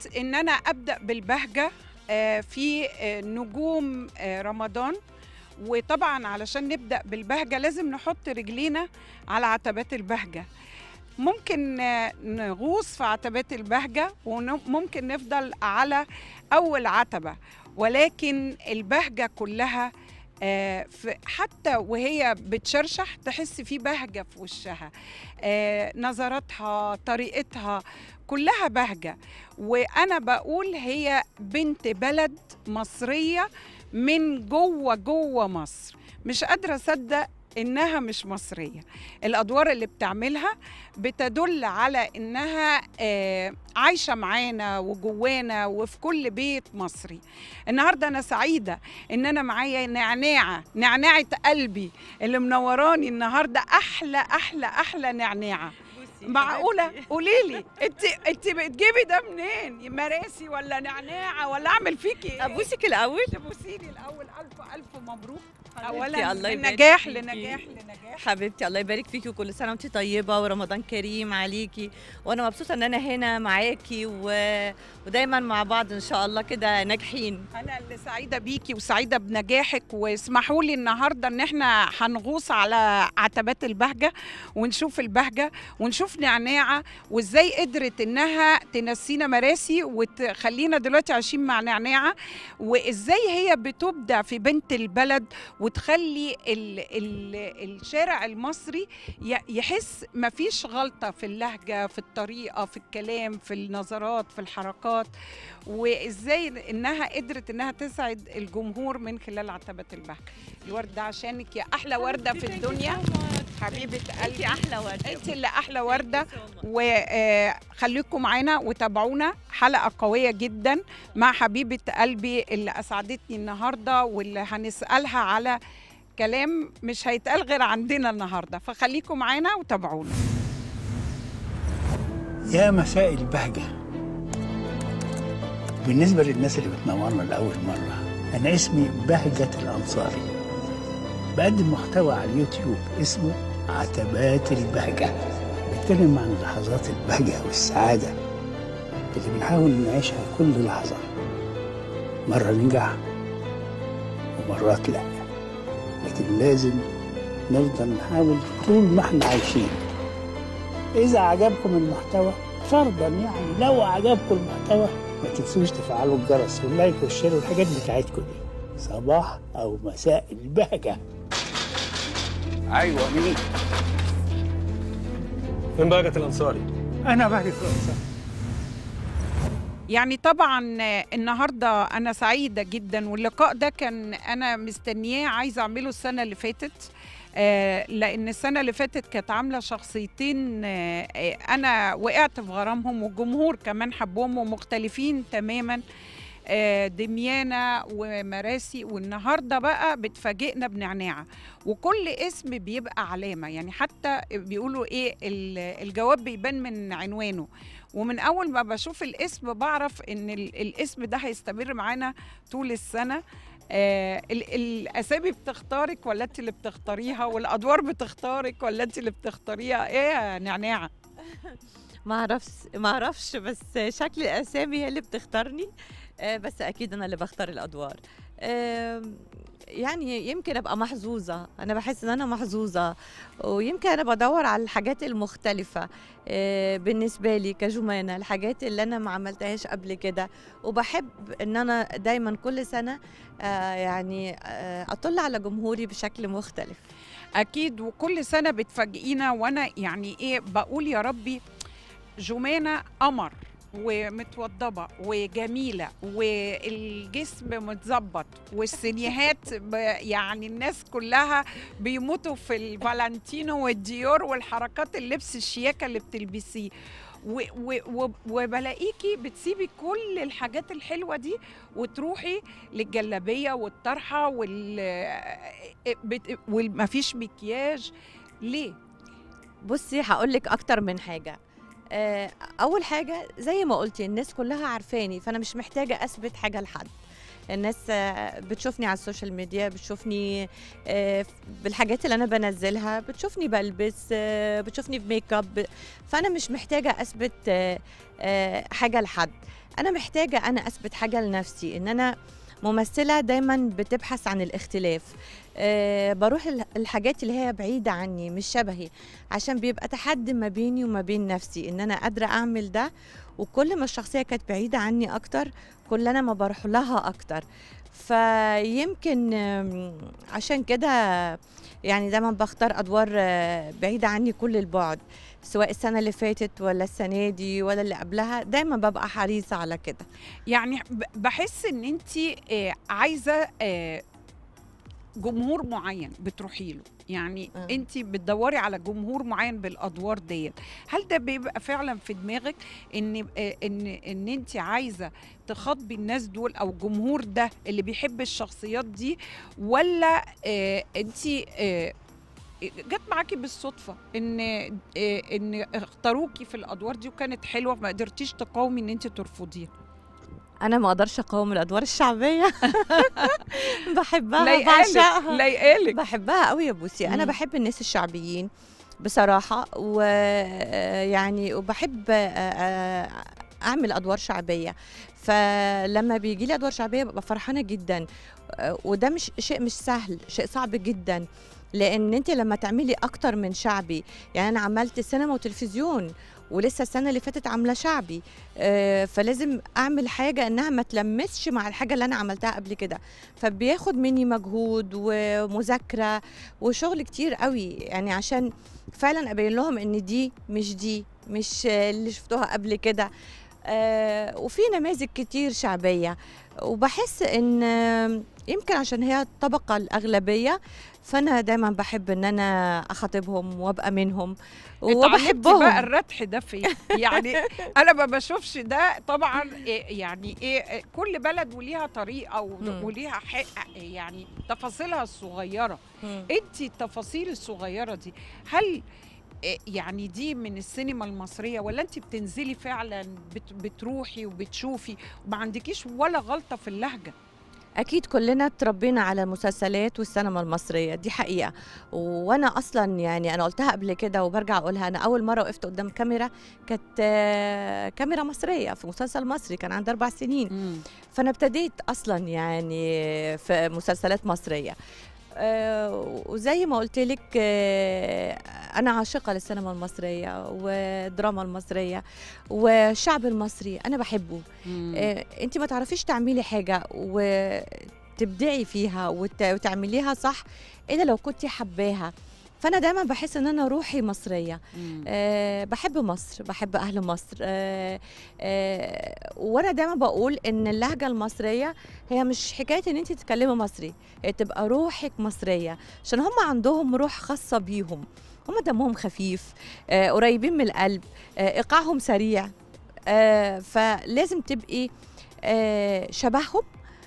ان انا ابدا بالبهجه آه، في آه، نجوم آه، رمضان وطبعا علشان نبدا بالبهجه لازم نحط رجلينا على عتبات البهجه ممكن آه، نغوص في عتبات البهجه وممكن نفضل على اول عتبه ولكن البهجه كلها آه، في- حتى وهي بتشرشح تحس في بهجه في وشها آه، نظراتها طريقتها كلها بهجه وانا بقول هي بنت بلد مصريه من جوه جوه مصر مش قادره اصدق انها مش مصريه الادوار اللي بتعملها بتدل على انها آه، عايشه معانا وجوانا وفي كل بيت مصري النهارده انا سعيده ان انا معايا نعناعه نعناعه قلبي اللي منوراني النهارده احلى احلى احلى نعناعه معقوله قولي لي انت انت بتجيبي ده منين مراسي ولا نعناعه ولا اعمل فيكي ايه ابوسك الاول تبوسيني الاول الف الف مبروك حبيبتي، اولا الله من يبارك نجاح فيكي. لنجاح لنجاح حبيبتي الله يبارك فيكي وكل سنه وانت طيبه ورمضان كريم عليكي وانا مبسوطه ان انا هنا معاكي و... ودايما مع بعض ان شاء الله كده ناجحين انا اللي سعيده بيكي وسعيده بنجاحك واسمحوا لي النهارده ان احنا هنغوص على عتبات البهجه ونشوف البهجه ونشوف نعناعه وازاي قدرت انها تنسينا مراسي وتخلينا دلوقتي عايشين مع نعناعه وازاي هي بتبدع في بنت البلد وتخلي ال ال الشارع المصري ي- يحس مفيش غلطه في اللهجه في الطريقه في الكلام في النظرات في الحركات وازاي انها قدرت انها تسعد الجمهور من خلال عتبات البهجه الورده عشانك يا احلى ورده في الدنيا حبيبه انت قلبي احلى ورده انت اللي احلى ورده وخليكم معانا وتابعونا حلقه قويه جدا مع حبيبه قلبي اللي اسعدتني النهارده واللي هنسالها على كلام مش هيتقال غير عندنا النهارده فخليكم معانا وتابعونا يا مساء البهجة بالنسبة للناس اللي بتنورنا لأول مرة أنا اسمي بهجة الأنصاري بقدم محتوى على اليوتيوب اسمه عتبات البهجة بتكلم عن لحظات البهجة والسعادة اللي بنحاول نعيشها كل لحظة مرة ننجح ومرات لا لكن لازم نفضل نحاول طول ما احنا عايشين إذا عجبكم المحتوى فرضا يعني لو عجبكم المحتوى ما تنسوش تفعلوا الجرس واللايك والشير والحاجات بتاعتكم دي صباح أو مساء البهجة أيوة مين؟ من بهجة الأنصاري أنا بهجة الأنصار يعني طبعا النهارده انا سعيده جدا واللقاء ده كان انا مستنياه عايزه اعمله السنه اللي فاتت آه، لان السنه اللي فاتت كانت عامله شخصيتين آه، آه، انا وقعت في غرامهم والجمهور كمان حبهم ومختلفين تماما آه، دميانة ومراسي والنهارده بقى بتفاجئنا بنعناعة وكل اسم بيبقى علامة يعني حتى بيقولوا ايه ال- الجواب بيبان من عنوانه ومن اول ما بشوف الاسم بعرف ان ال- الاسم ده هيستمر معانا طول السنه آه ال- الاسامي بتختارك ولا انت اللي بتختاريها والادوار بتختارك ولا انت اللي بتختاريها ايه يا نعناعه ما اعرفش ما اعرفش بس شكل الاسامي هي اللي بتختارني آه، بس اكيد انا اللي بختار الادوار آم، يعني يمكن ابقى محظوظه انا بحس ان انا محظوظه ويمكن انا بدور على الحاجات المختلفه آه، بالنسبه لي كجمانه الحاجات اللي انا ما عملتهاش قبل كده وبحب ان انا دايما كل سنه آه، يعني آه، اطل على جمهوري بشكل مختلف اكيد وكل سنه بتفاجئينا وانا يعني ايه بقول يا ربي جمانه قمر ومتوضبه وجميله والجسم متظبط والسينيهات ب- يعني الناس كلها بيموتوا في الفالنتينو والديور والحركات اللبس الشياكه اللي بتلبسيه و- و- و- وبلاقيكي بتسيبي كل الحاجات الحلوه دي وتروحي للجلابيه والطرحه وال بت- ومفيش مكياج ليه؟ بصي هقول لك اكتر من حاجه آه، اول حاجه زي ما قلتي الناس كلها عارفاني فانا مش محتاجه اثبت حاجه لحد الناس آه، بتشوفني على السوشيال ميديا بتشوفني آه، بالحاجات اللي انا بنزلها بتشوفني بلبس آه، بتشوفني بميك اب فانا مش محتاجه اثبت آه، آه، حاجه لحد انا محتاجه انا اثبت حاجه لنفسي ان انا ممثله دايما بتبحث عن الاختلاف أه بروح ال- الحاجات اللي هي بعيده عني مش شبهي عشان بيبقى تحدي ما بيني وما بين نفسي ان انا قادره اعمل ده وكل ما الشخصيه كانت بعيده عني اكتر كل انا ما بروح لها اكتر فيمكن آم، عشان كده يعني دايما بختار ادوار آه، بعيده عني كل البعد سواء السنه اللي فاتت ولا السنه دي ولا اللي قبلها دايما ببقى حريصه على كده يعني ب- بحس ان انت عايزه آه، جمهور معين بتروحي له يعني آه. انت بتدوري على جمهور معين بالادوار ديت هل ده بيبقى فعلا في دماغك ان آه، ان ان انت عايزه تخاطبي الناس دول او الجمهور ده اللي بيحب الشخصيات دي ولا انت جت معاكي بالصدفه ان آه، ان اختاروكي في الادوار دي وكانت حلوه ما قدرتيش تقاومي ان انت ترفضيها انا ما اقدرش اقاوم الادوار الشعبيه بحبها لايقالك بعشقها لايقالك بحبها قوي يا بوسي انا مم. بحب الناس الشعبيين بصراحه ويعني وبحب آه، آه، اعمل ادوار شعبيه فلما بيجي لي ادوار شعبيه ببقى فرحانه جدا آه، وده مش شيء مش سهل شيء صعب جدا لان انت لما تعملي اكتر من شعبي يعني انا عملت سينما وتلفزيون ولسه السنه اللي فاتت عامله شعبي آه، فلازم اعمل حاجه انها ما تلمسش مع الحاجه اللي انا عملتها قبل كده فبياخد مني مجهود ومذاكره وشغل كتير قوي يعني عشان فعلا ابين لهم ان دي مش دي مش آه، اللي شفتوها قبل كده آه، وفي نماذج كتير شعبيه وبحس ان آه، يمكن عشان هي الطبقه الاغلبيه فانا دايما بحب ان انا اخاطبهم وابقى منهم اتعلمتي بقى وبحبهم الردح ده فين يعني انا ما بشوفش ده طبعا إيه يعني ايه إيه كل بلد وليها طريقه و- مم. وليها حق يعني تفاصيلها الصغيره مم. انت التفاصيل الصغيره دي هل إيه يعني دي من السينما المصريه ولا انت بتنزلي فعلا بت بتروحي وبتشوفي وما عندكيش ولا غلطه في اللهجه اكيد كلنا اتربينا على المسلسلات والسينما المصريه دي حقيقه وانا اصلا يعني انا قلتها قبل كده وبرجع اقولها انا اول مره وقفت قدام كاميرا كانت آه، كاميرا مصريه في مسلسل مصري كان عندي اربع سنين فانا ابتديت اصلا يعني في مسلسلات مصريه آه، وزي ما قلت لك آه، انا عاشقه للسينما المصريه والدراما المصريه والشعب المصري انا بحبه مم. انت ما تعرفيش تعملي حاجه وتبدعي فيها وت- وتعمليها صح الا لو كنت حباها فانا دايما بحس ان انا روحي مصريه مم. أه بحب مصر بحب اهل مصر أه أه وانا دايما بقول ان اللهجه المصريه هي مش حكايه ان انت تتكلمي مصري هي تبقى روحك مصريه عشان هم عندهم روح خاصه بيهم هم دمهم خفيف أه قريبين من القلب أه ايقاعهم سريع أه فلازم تبقي أه شبههم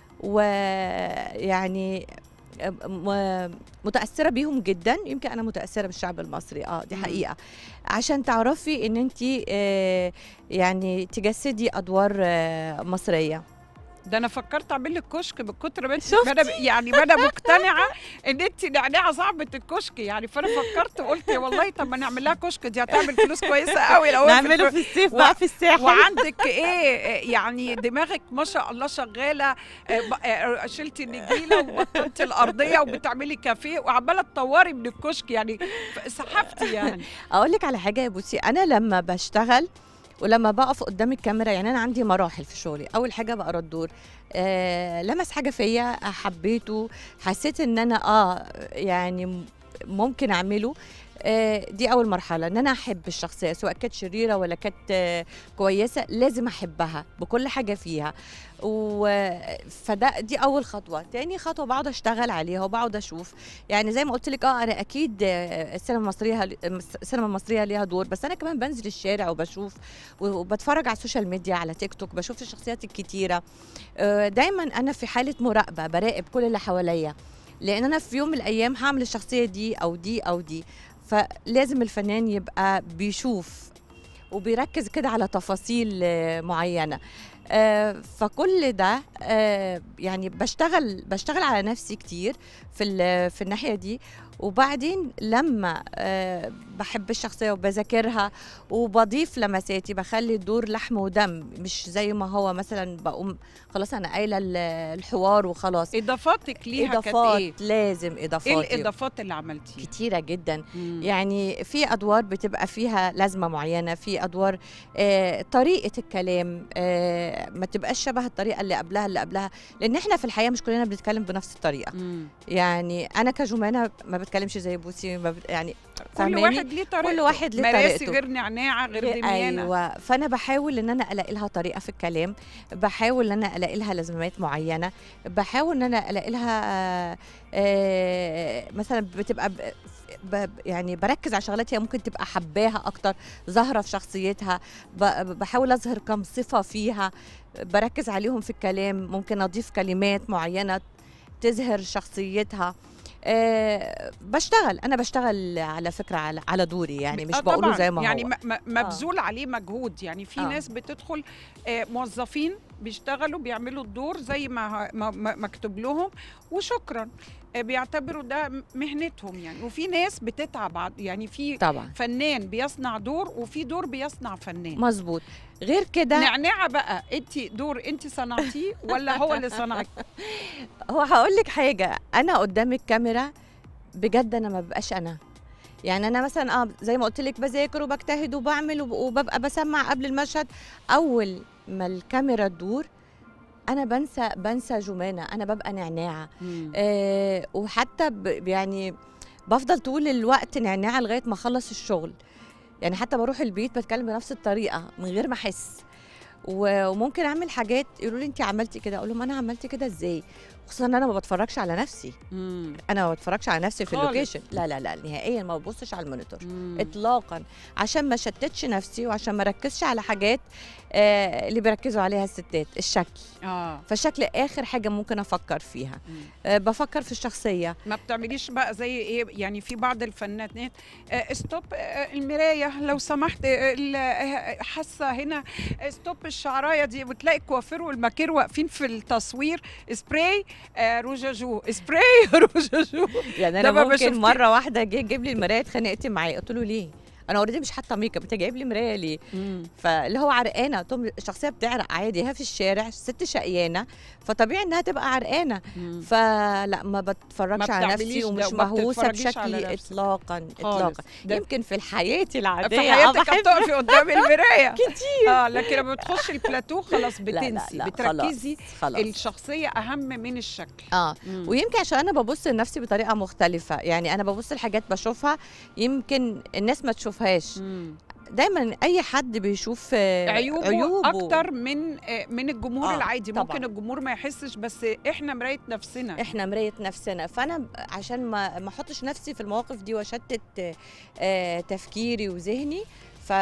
ويعني م- متاثره بيهم جدا يمكن انا متاثره بالشعب المصري اه دي مم. حقيقه عشان تعرفي ان انت يعني تجسدي ادوار آه، مصريه ده انا فكرت اعمل لك كشك من كتر ما انت شفتي؟ ما انا يعني ما انا مقتنعه ان انت نعناعه صاحبه الكشك يعني فانا فكرت وقلت يا والله طب ما نعمل لها كشك دي هتعمل فلوس كويسه قوي لو نعمله وقفت في الصيف و- بقى في الساحل وعندك ايه يعني دماغك ما شاء الله شغاله آه، ب- آه، شلتي النجيله وبطلتي الارضيه وبتعملي كافيه وعماله تطوري من الكشك يعني ف- سحبتي يعني اقول لك على حاجه يا بوسي انا لما بشتغل ولما بقف قدام الكاميرا يعني انا عندي مراحل في شغلي اول حاجه بقرا الدور آه لمس حاجه فيا حبيته حسيت ان انا اه يعني م- ممكن اعمله آه، دي اول مرحله ان انا احب الشخصيه سواء كانت شريره ولا كانت آه، كويسه لازم احبها بكل حاجه فيها و... فده دي اول خطوه تاني خطوه بقعد اشتغل عليها وبقعد اشوف يعني زي ما قلت لك اه انا اكيد آه، السينما المصريه السينما المصريه ليها دور بس انا كمان بنزل الشارع وبشوف وبتفرج على السوشيال ميديا على تيك توك بشوف الشخصيات الكتيره آه، دايما انا في حاله مراقبه براقب كل اللي حواليا لان انا في يوم من الايام هعمل الشخصيه دي او دي او دي فلازم الفنان يبقى بيشوف وبيركز كده على تفاصيل آه، معينه آه، فكل ده آه، يعني بشتغل بشتغل على نفسي كتير في ال- في الناحيه دي وبعدين لما آه، بحب الشخصيه وبذاكرها وبضيف لمساتي بخلي الدور لحم ودم مش زي ما هو مثلا بقوم خلاص انا قايله ال- الحوار وخلاص اضافاتك ليها كانت اضافات ايه لازم ايه اضافات الاضافات اللي عملتيها كتيره جدا مم. يعني في ادوار بتبقى فيها لازمه معينه في ادوار آه طريقه الكلام آه ما تبقاش شبه الطريقه اللي قبلها اللي قبلها لان احنا في الحياه مش كلنا بنتكلم بنفس الطريقه مم. يعني انا كجمانه ما بتكلمش زي بوسي ما بت... يعني كل فاهماني؟ واحد ليه طريقته كل واحد ليه مراسي طريقته. غير نعناع غير دميانه ايوه فانا بحاول ان انا الاقي لها طريقه في الكلام بحاول ان انا الاقي لها لازمات معينه بحاول ان انا الاقي لها آه، آه، مثلا بتبقى ب- ب- يعني بركز على شغلات هي ممكن تبقى حباها اكتر ظاهره في شخصيتها ب- بحاول اظهر كم صفه فيها بركز عليهم في الكلام ممكن اضيف كلمات معينه تظهر شخصيتها أه بشتغل انا بشتغل على فكره على على دوري يعني مش آه بقوله طبعاً. زي ما يعني هو م- م- مبذول عليه مجهود يعني في آه. ناس بتدخل آه، موظفين بيشتغلوا بيعملوا الدور زي ما ما- ما- مكتوب لهم وشكرا آه، بيعتبروا ده م- مهنتهم يعني وفي ناس بتتعب ع- يعني في طبعا فنان بيصنع دور وفي دور بيصنع فنان مظبوط غير كده نعناعه بقى انت دور انت صنعتيه ولا هو اللي صنعك هو هقول لك حاجه انا قدام الكاميرا بجد انا ما ببقاش انا يعني انا مثلا اه زي ما قلت لك بذاكر وبجتهد وبعمل وب- وببقى بسمع قبل المشهد اول ما الكاميرا تدور انا بنسى بنسى جمانه انا ببقى نعناعه آه وحتى ب يعني بفضل طول الوقت نعناعه لغايه ما اخلص الشغل يعني حتى بروح البيت بتكلم بنفس الطريقه من غير ما احس و- وممكن اعمل حاجات يقولوا لي انت عملتي كده اقول لهم انا عملت كده ازاي خصوصا ان انا ما بتفرجش على نفسي مم. انا ما بتفرجش على نفسي في خالص. اللوكيشن لا لا لا نهائيا ما ببصش على المونيتور مم. اطلاقا عشان ما شتتش نفسي وعشان ما ركزش على حاجات آه اللي بيركزوا عليها الستات الشكل اه فالشكل اخر حاجه ممكن افكر فيها مم. آه بفكر في الشخصيه ما بتعمليش بقى زي ايه يعني في بعض الفنانات آه ستوب آه المرايه لو سمحت آه ال- آه، حاسه هنا آه ستوب الشعرايه دي وتلاقي الكوافير والماكير واقفين في التصوير سبراي آه روجاجو سبراي روجاجو يعني ده انا ما ممكن بشوفتي- مره واحده جه يجيب لي المرايه اتخانقت معاه قلت له ليه انا اوريدي مش حاطه ميك اب انت جايب لي مرايه ليه فاللي هو عرقانه قلت لهم الشخصيه بتعرق عادي هي في الشارع ست شقيانه فطبيعي انها تبقى عرقانه مم. فلا ما بتفرجش ما على بتعمليش نفسي ده ومش وما مهووسه بتتفرجيش على بشكل نفسك. اطلاقا خالص. اطلاقا ده يمكن في حياتي العاديه في آه حياتك بحب- بتقفي قدام المرايه كتير اه لكن لما بتخشي البلاتو خلاص لا لا بتنسي لا بتركزي خلاص, خلاص. الشخصيه اهم من الشكل اه مم. ويمكن عشان انا ببص لنفسي بطريقه مختلفه يعني انا ببص لحاجات بشوفها يمكن الناس ما تشوفهاش مم. دايما اي حد بيشوف آه، عيوبه, عيوبه اكتر من آه، من الجمهور آه، العادي طبعاً. ممكن الجمهور ما يحسش بس احنا مرايه نفسنا احنا مرايه نفسنا فانا ب- عشان ما ما احطش نفسي في المواقف دي واشتت آه، تفكيري وذهني ف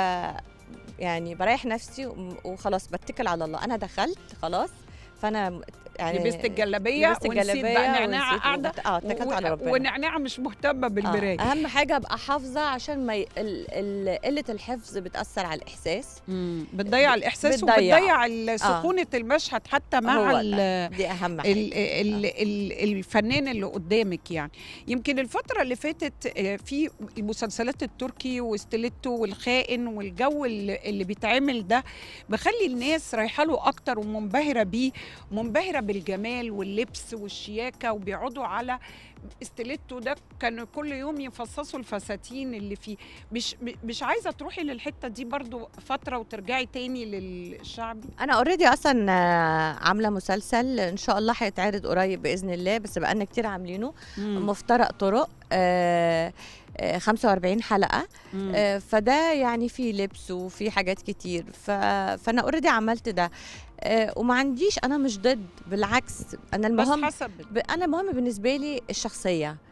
يعني بريح نفسي وم- وخلاص بتكل على الله انا دخلت خلاص فانا م- يعني لبست الجلابيه لبست ونسيت الجلابيه بقى نعناعه ونسيت قاعده وبت- اه اتكلت و- على ربنا ونعناعه مش مهتمه بالمرايه آه. اهم حاجه ابقى حافظه عشان ما ي... ال... ال... قله الحفظ بتاثر على الاحساس مم. بتضيع الاحساس بتضيع. وبتضيع ال- سخونه المشهد حتى مع هو ال- ده. دي اهم حاجه ال ال ال الفنان اللي قدامك يعني يمكن الفترة اللي فاتت آه، في المسلسلات التركي وستيليتو والخائن والجو اللي اللي بيتعمل ده بخلي الناس رايحة له أكتر ومنبهرة بيه منبهرة بالجمال واللبس والشياكة وبيقعدوا على استيليتو ده كانوا كل يوم يفصصوا الفساتين اللي فيه مش مش عايزة تروحي للحتة دي برضو فترة وترجعي تاني للشعبي انا اوريدي اصلا آه، عامله مسلسل ان شاء الله هيتعرض قريب باذن الله بس بقالنا كتير عاملينه مفترق طرق آه، آه، 45 حلقه مم. آه، فده يعني في لبس وفي حاجات كتير ف... فانا اوريدي عملت ده آه، وما عنديش انا مش ضد بالعكس انا بس المهم حسب ب- انا المهم بالنسبه لي الشخصيه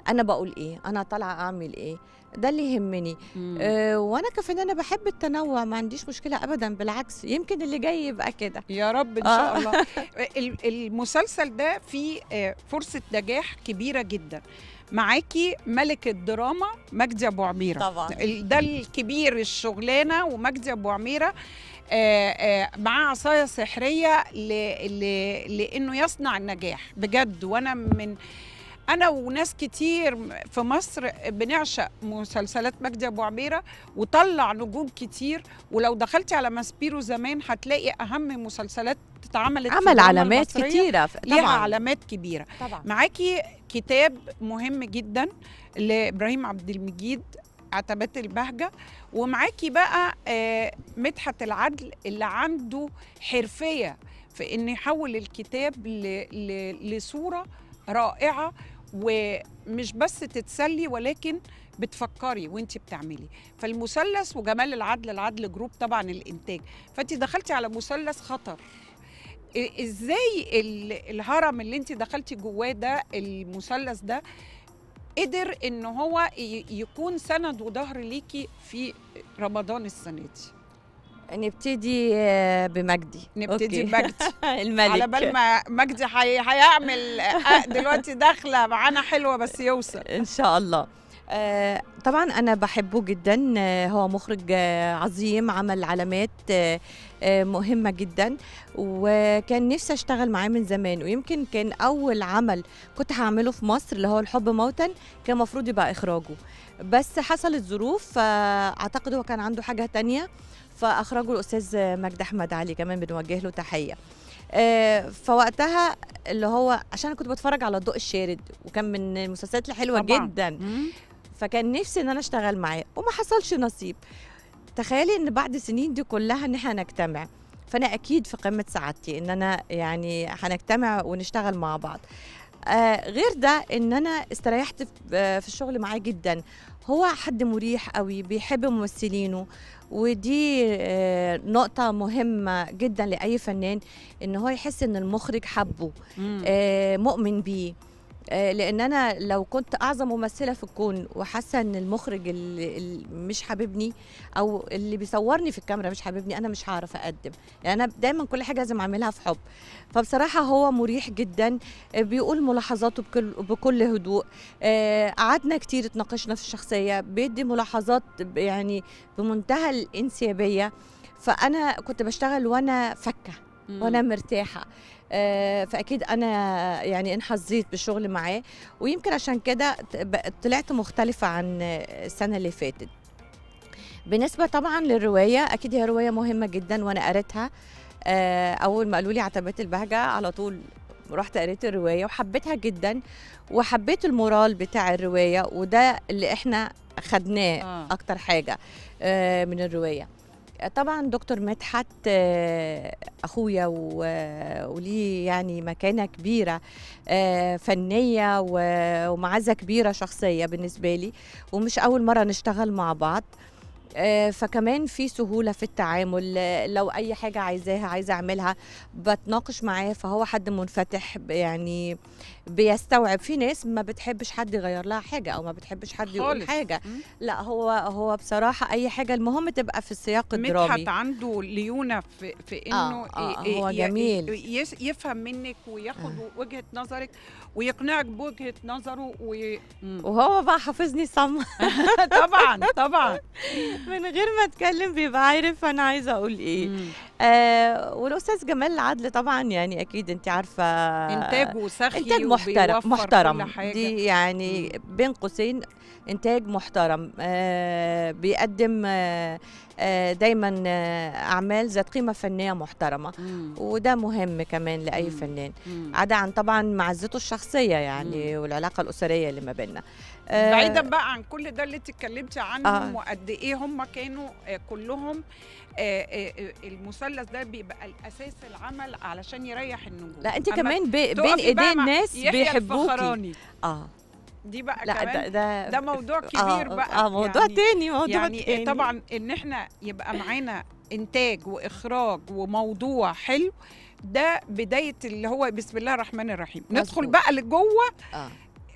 انا بقول ايه انا طالعه اعمل ايه ده اللي يهمني أه وانا كفنانه بحب التنوع ما عنديش مشكله ابدا بالعكس يمكن اللي جاي يبقى كده يا رب ان شاء الله ال- المسلسل ده فيه آه، فرصه نجاح كبيره جدا معاكي ملك الدراما مجدي ابو عميره طبعا ال- ده الكبير الشغلانه ومجدي ابو عميره آه، آه، معاه عصايه سحريه ل... ل... لانه يصنع النجاح بجد وانا من انا وناس كتير في مصر بنعشق مسلسلات مجدي ابو عميره وطلع نجوم كتير ولو دخلتي على ماسبيرو زمان هتلاقي اهم مسلسلات اتعملت في عمل الدراما علامات المصرية كتيره ف- ليها طبعا علامات كبيره طبعا معاكي كتاب مهم جدا لابراهيم عبد المجيد عتبات البهجه ومعاكي بقى آه، مدحت العدل اللي عنده حرفيه في انه يحول الكتاب ل... ل... لصوره رائعه ومش بس تتسلي ولكن بتفكري وانت بتعملي فالمثلث وجمال العدل العدل جروب طبعا الانتاج فانت دخلتي على مثلث خطر إ- ازاي ال- الهرم اللي انت دخلتي جواه ده المثلث ده قدر ان هو ي- يكون سند وظهر ليكي في رمضان السنه دي نبتدي آه، بمجدي نبتدي أوكي. بمجدي الملك على بال ما مجدي حي- هيعمل آه، دلوقتي داخله معانا حلوه بس يوصل ان شاء الله آه، طبعا انا بحبه جدا آه، هو مخرج آه، عظيم عمل علامات آه، آه، مهمه جدا وكان نفسي اشتغل معاه من زمان ويمكن كان اول عمل كنت هعمله في مصر اللي هو الحب موتا كان المفروض يبقى اخراجه بس حصلت ظروف فاعتقد هو كان عنده حاجه تانية فاخرجه الاستاذ مجدي احمد علي كمان بنوجه له تحيه آه، فوقتها اللي هو عشان أنا كنت بتفرج على الضوء الشارد وكان من المسلسلات الحلوه طبعاً. جدا فكان نفسي ان انا اشتغل معاه وما حصلش نصيب تخيلي ان بعد سنين دي كلها ان احنا نجتمع فانا اكيد في قمه سعادتي ان انا يعني هنجتمع ونشتغل مع بعض آه غير ده ان انا استريحت في- آه، في الشغل معاه جدا هو حد مريح قوي بيحب ممثلينه ودي آه نقطة مهمة جدا لأي فنان إن هو يحس إن المخرج حبه مم. آه، مؤمن بيه آه، لان انا لو كنت اعظم ممثله في الكون وحاسه ان المخرج اللي اللي مش حاببني او اللي بيصورني في الكاميرا مش حاببني انا مش هعرف اقدم يعني انا دايما كل حاجه لازم اعملها في حب فبصراحه هو مريح جدا آه، بيقول ملاحظاته بكل, بكل هدوء آه، قعدنا كتير اتناقشنا في الشخصيه بيدي ملاحظات ب- يعني بمنتهى الانسيابيه فانا كنت بشتغل وانا فكه مم. وانا مرتاحه آه، فاكيد انا يعني انحظيت بالشغل معاه ويمكن عشان كده ت- ب- طلعت مختلفه عن السنه اللي فاتت بالنسبه طبعا للروايه اكيد هي روايه مهمه جدا وانا قريتها آه، اول ما قالوا لي عتبات البهجه على طول رحت قريت الروايه وحبيتها جدا وحبيت المورال بتاع الروايه وده اللي احنا خدناه آه. اكتر حاجه آه، من الروايه طبعا دكتور مدحت آه، اخويا و- وليه يعني مكانه كبيره آه، فنيه و- ومعزه كبيره شخصيه بالنسبه لي ومش اول مره نشتغل مع بعض آه، فكمان في سهوله في التعامل آه، لو اي حاجه عايزاها عايزه اعملها بتناقش معاه فهو حد منفتح ب- يعني بيستوعب في ناس ما بتحبش حد يغير لها حاجه او ما بتحبش حد يقول خالص. حاجه مم. لا هو هو بصراحه اي حاجه المهم تبقى في السياق الدرامي مدحت عنده ليونه في في انه آه، آه، ي- هو ي- جميل. ي- يس- يفهم منك وياخد وجهه نظرك ويقنعك بوجهه نظره و... مم. وهو بقى حافظني صم طبعا طبعا من غير ما اتكلم بيبقى عارف انا عايزه اقول ايه مم. آه والاستاذ جمال العدل طبعا يعني اكيد انت عارفه انتاجه سخي انتاج محترم وبيوفر محترم كل حاجة. دي يعني بين قوسين انتاج محترم آه بيقدم آه آه دايما آه اعمال ذات قيمه فنيه محترمه مم. وده مهم كمان لاي مم. فنان مم. عدا عن طبعا معزته الشخصيه يعني والعلاقه الاسريه اللي ما بيننا آه، بعيدا بقى عن كل ده اللي انت اتكلمتي عنهم آه. وقد ايه هم كانوا آه، كلهم آه، آه، آه، المثلث ده بيبقى الاساس العمل علشان يريح النجوم لا انت أما كمان بي تقفي بين بقى ايدين مع ناس يحيى بيحبوكي الفخراني اه دي بقى لا كمان ده ده, ده موضوع كبير آه بقى اه موضوع يعني تاني موضوع يعني تاني طبعا ان احنا يبقى معانا انتاج واخراج وموضوع حلو ده بدايه اللي هو بسم الله الرحمن الرحيم ندخل مظبوط. بقى لجوه اه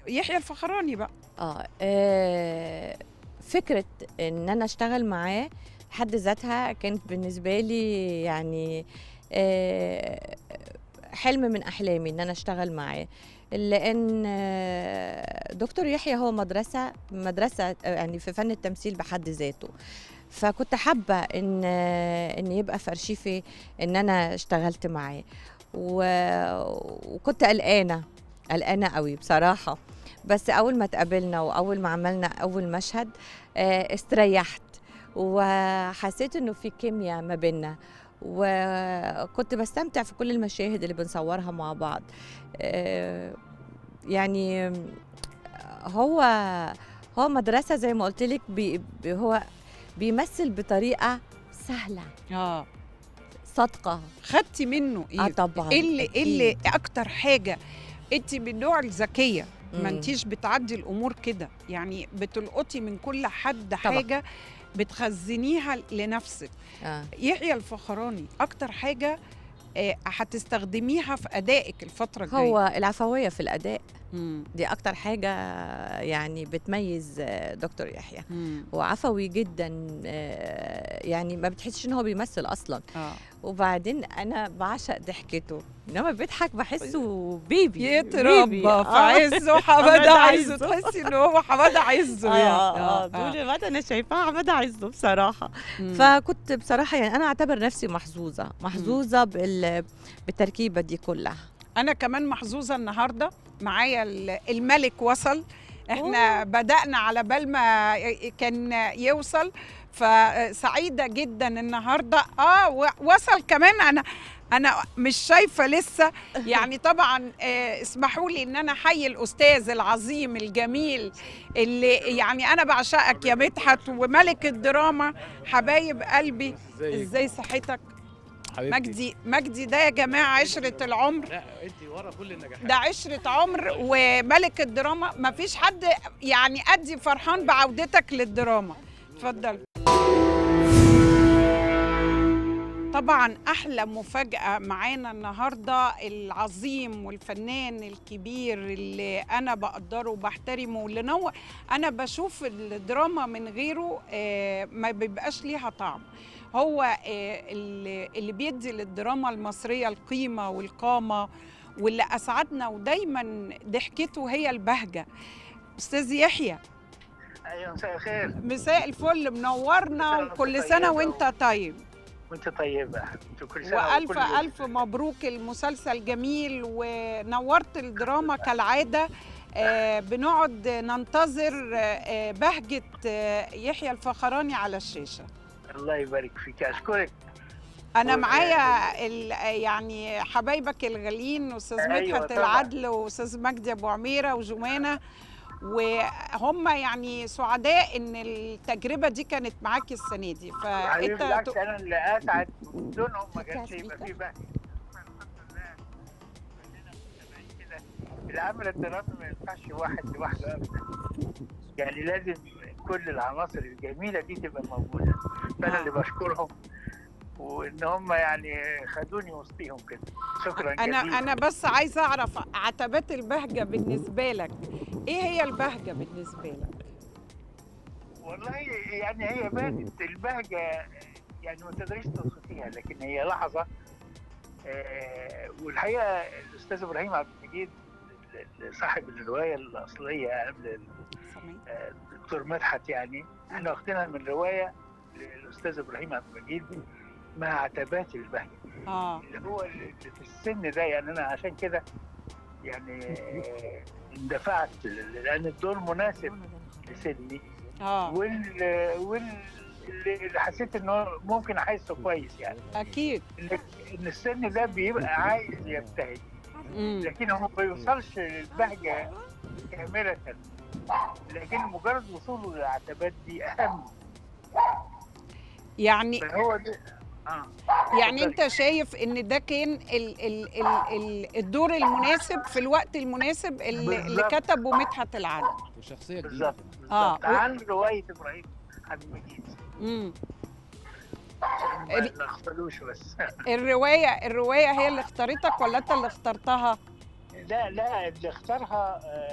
يحيى الفخراني بقى اه آه، فكره ان انا اشتغل معاه حد ذاتها كانت بالنسبه لي يعني آه، حلم من احلامي ان انا اشتغل معاه لان آه، دكتور يحيى هو مدرسه مدرسه آه، يعني في فن التمثيل بحد ذاته فكنت حابه ان آه، ان يبقى في ارشيفي ان انا اشتغلت معاه و- وكنت قلقانه قلقانه قوي بصراحه بس اول ما اتقابلنا واول ما عملنا اول مشهد آه، استريحت وحسيت انه في كيمياء ما بيننا وكنت بستمتع في كل المشاهد اللي بنصورها مع بعض آه، يعني هو هو مدرسة زي ما قلت لك بي بي- هو بيمثل بطريقة سهلة اه صادقة خدتي منه ايه اه طبعا ايه اللي ايه اللي أكيد. اكتر حاجه انت من النوع الذكيه ما مم. انتيش بتعدي الامور كده يعني بتلقطي من كل حد حاجه بتخزنيها لنفسك آه. يحيى الفخراني اكتر حاجه آه، هتستخدميها في ادائك الفتره الجايه هو العفوية في الأداء مم. دي أكتر حاجة يعني بتميز آه، دكتور يحيى مم. هو عفوي جدا آه، يعني ما بتحسش ان هو بيمثل اصلا اه وبعدين انا بعشق ضحكته انما بيضحك بحسه بيبي يتربى بيبي. في آه. عزه حمادة حماده عزه عزه. تحسي ان هو حماده عزه اه يعني اه طول الوقت انا شايفاه حماده عزه بصراحه مم. فكنت بصراحه يعني انا اعتبر نفسي محظوظه محظوظه بال... بالتركيبه دي كلها انا كمان محظوظه النهارده معايا ال- الملك وصل احنا بدأنا على بال ما ي- كان يوصل فسعيدة جدا النهارده اه و- وصل كمان انا انا مش شايفه لسه يعني طبعا آه، اسمحوا لي ان انا احيي الاستاذ العظيم الجميل اللي يعني انا بعشقك يا مدحت وملك الدراما حبايب قلبي ازاي صحتك حبيبتي مجدي مجدي ده يا جماعه عشره العمر لا انت ورا كل النجاحات ده عشرة عمر وملك الدراما مفيش حد يعني قدي فرحان بعودتك للدراما اتفضل طبعا احلى مفاجاه معانا النهارده العظيم والفنان الكبير اللي انا بقدره وبحترمه واللي نو انا بشوف الدراما من غيره آه، ما بيبقاش ليها طعم هو آه، اللي اللي بيدي للدراما المصريه القيمه والقامه واللي اسعدنا ودايما ضحكته هي البهجه استاذ يحيى ايوه مساء الخير مساء الفل منورنا مساء وكل الخير سنه طيبة وانت طيب وانت طيبه انت كل سنه والف وكل الف مبروك المسلسل جميل ونورت الدراما كالعاده آه بنقعد ننتظر آه بهجه آه يحيى الفخراني على الشاشه الله يبارك فيك اشكرك انا و- معايا ال- يعني حبايبك الغاليين استاذ أيوة مدحت طبعاً. العدل واستاذ مجدي ابو عميره وجمانه وهم يعني سعداء ان التجربه دي كانت معاكي السنه دي حبيبي فانت بالعكس انا اللي اسعد بدونهم ما كانش يبقى فيه بقى العمل الدرامي ما ينفعش واحد لوحده ابدا يعني لازم كل العناصر الجميله دي تبقى موجوده فانا آه. اللي بشكرهم وان هم يعني خدوني وسطيهم كده شكرا انا جزيلا. انا بس عايزه اعرف عتبات البهجه بالنسبه لك ايه هي البهجه بالنسبه لك والله يعني هي بانت البهجة يعني ما تقدريش توصفيها لكن هي لحظة آه، والحقيقة الأستاذ إبراهيم عبد المجيد صاحب الرواية الأصلية قبل سامعين؟ آه، الدكتور مدحت يعني احنا واخدينها من رواية للأستاذ إبراهيم عبد المجيد مع عتبات البهجة اه اللي هو اللي في السن ده يعني أنا عشان كده يعني آه، اندفعت لأن الدور مناسب لسني اه وال وال اللي حسيت انه ممكن احسه كويس يعني اكيد ان إن السن ده بيبقى عايز يبتهج مم. لكن هو ما بيوصلش للبهجه كامله لكن مجرد وصوله للعتبات دي اهم يعني فهو ده اه يعني اتفضلي. انت شايف ان ده كان ال ال ال ال الدور المناسب في الوقت المناسب اللي, اللي بالظبط. كتبه مدحت العدل وشخصيه جديده بالظبط آه. بالظبط عن روايه ابراهيم عبد المجيد مم. عشان ما ال- نغفلوش بس الروايه الروايه هي اللي اختارتك ولا انت اللي اخترتها لا لا اللي اختارها آه،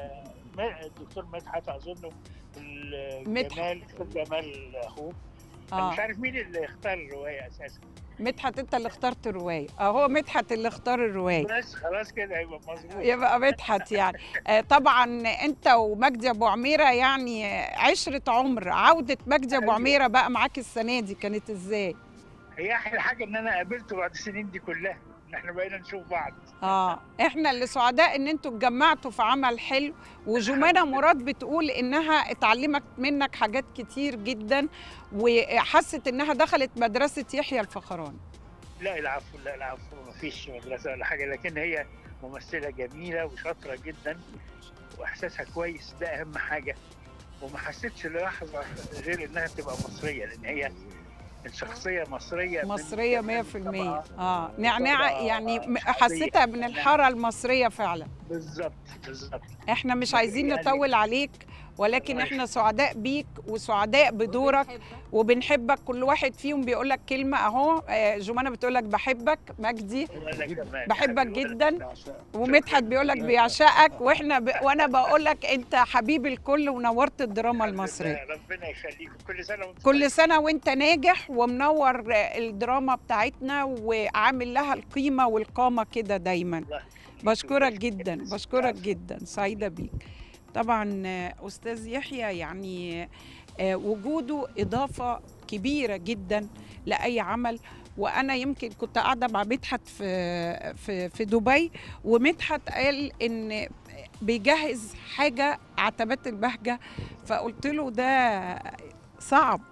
م- الدكتور مدحت اظن مدحت. جمال جمال اخوه انا اه مش عارف مين اللي اختار الروايه اساسا مدحت انت اللي اخترت الروايه اه هو مدحت اللي اختار الروايه بس خلاص كده هيبقى مظبوط يبقى مدحت يعني آه، طبعا انت ومجدي ابو عميره يعني عشره عمر عوده مجدي ابو أيوة. عميره بقى معاك السنه دي كانت ازاي هي احلى حاجه ان انا قابلته بعد السنين دي كلها ان احنا بقينا نشوف بعض اه احنا اللي سعداء ان انتوا اتجمعتوا في عمل حلو وجمانة مراد بتقول انها اتعلمت منك حاجات كتير جدا وحست انها دخلت مدرسه يحيى الفخراني لا العفو لا العفو ما فيش مدرسه ولا حاجه لكن هي ممثله جميله وشاطره جدا واحساسها كويس ده اهم حاجه وما حسيتش للحظه غير انها تبقى مصريه لان هي الشخصيه مصريه من مصريه زمان 100% طبعاً. اه نعناع طبعاً يعني م- شعبية. حسيتها من الحاره المصريه فعلا بالظبط بالظبط احنا مش عايزين يعني- نطول عليك ولكن الله احنا سعداء بيك وسعداء بدورك وبنحبك كل واحد فيهم بيقول لك كلمه اهو آه، جمانه بتقول لك بحبك مجدي وأنا كمان بحبك حبيبي. جدا ومدحت بيقول لك بيعشقك واحنا ب... وانا بقول لك انت حبيب الكل ونورت الدراما المصريه ربنا يخليك كل سنه وانت كل سنه وانت ناجح ومنور الدراما بتاعتنا وعامل لها القيمه والقامه كده دايما الله بشكرك جدا بشكرك جدا سعيده بيك طبعا آه، استاذ يحيى يعني آه، وجوده اضافه كبيره جدا لاي عمل وانا يمكن كنت قاعده مع مدحت في في في دبي ومدحت قال ان بيجهز حاجه عتبات البهجه فقلت له ده صعب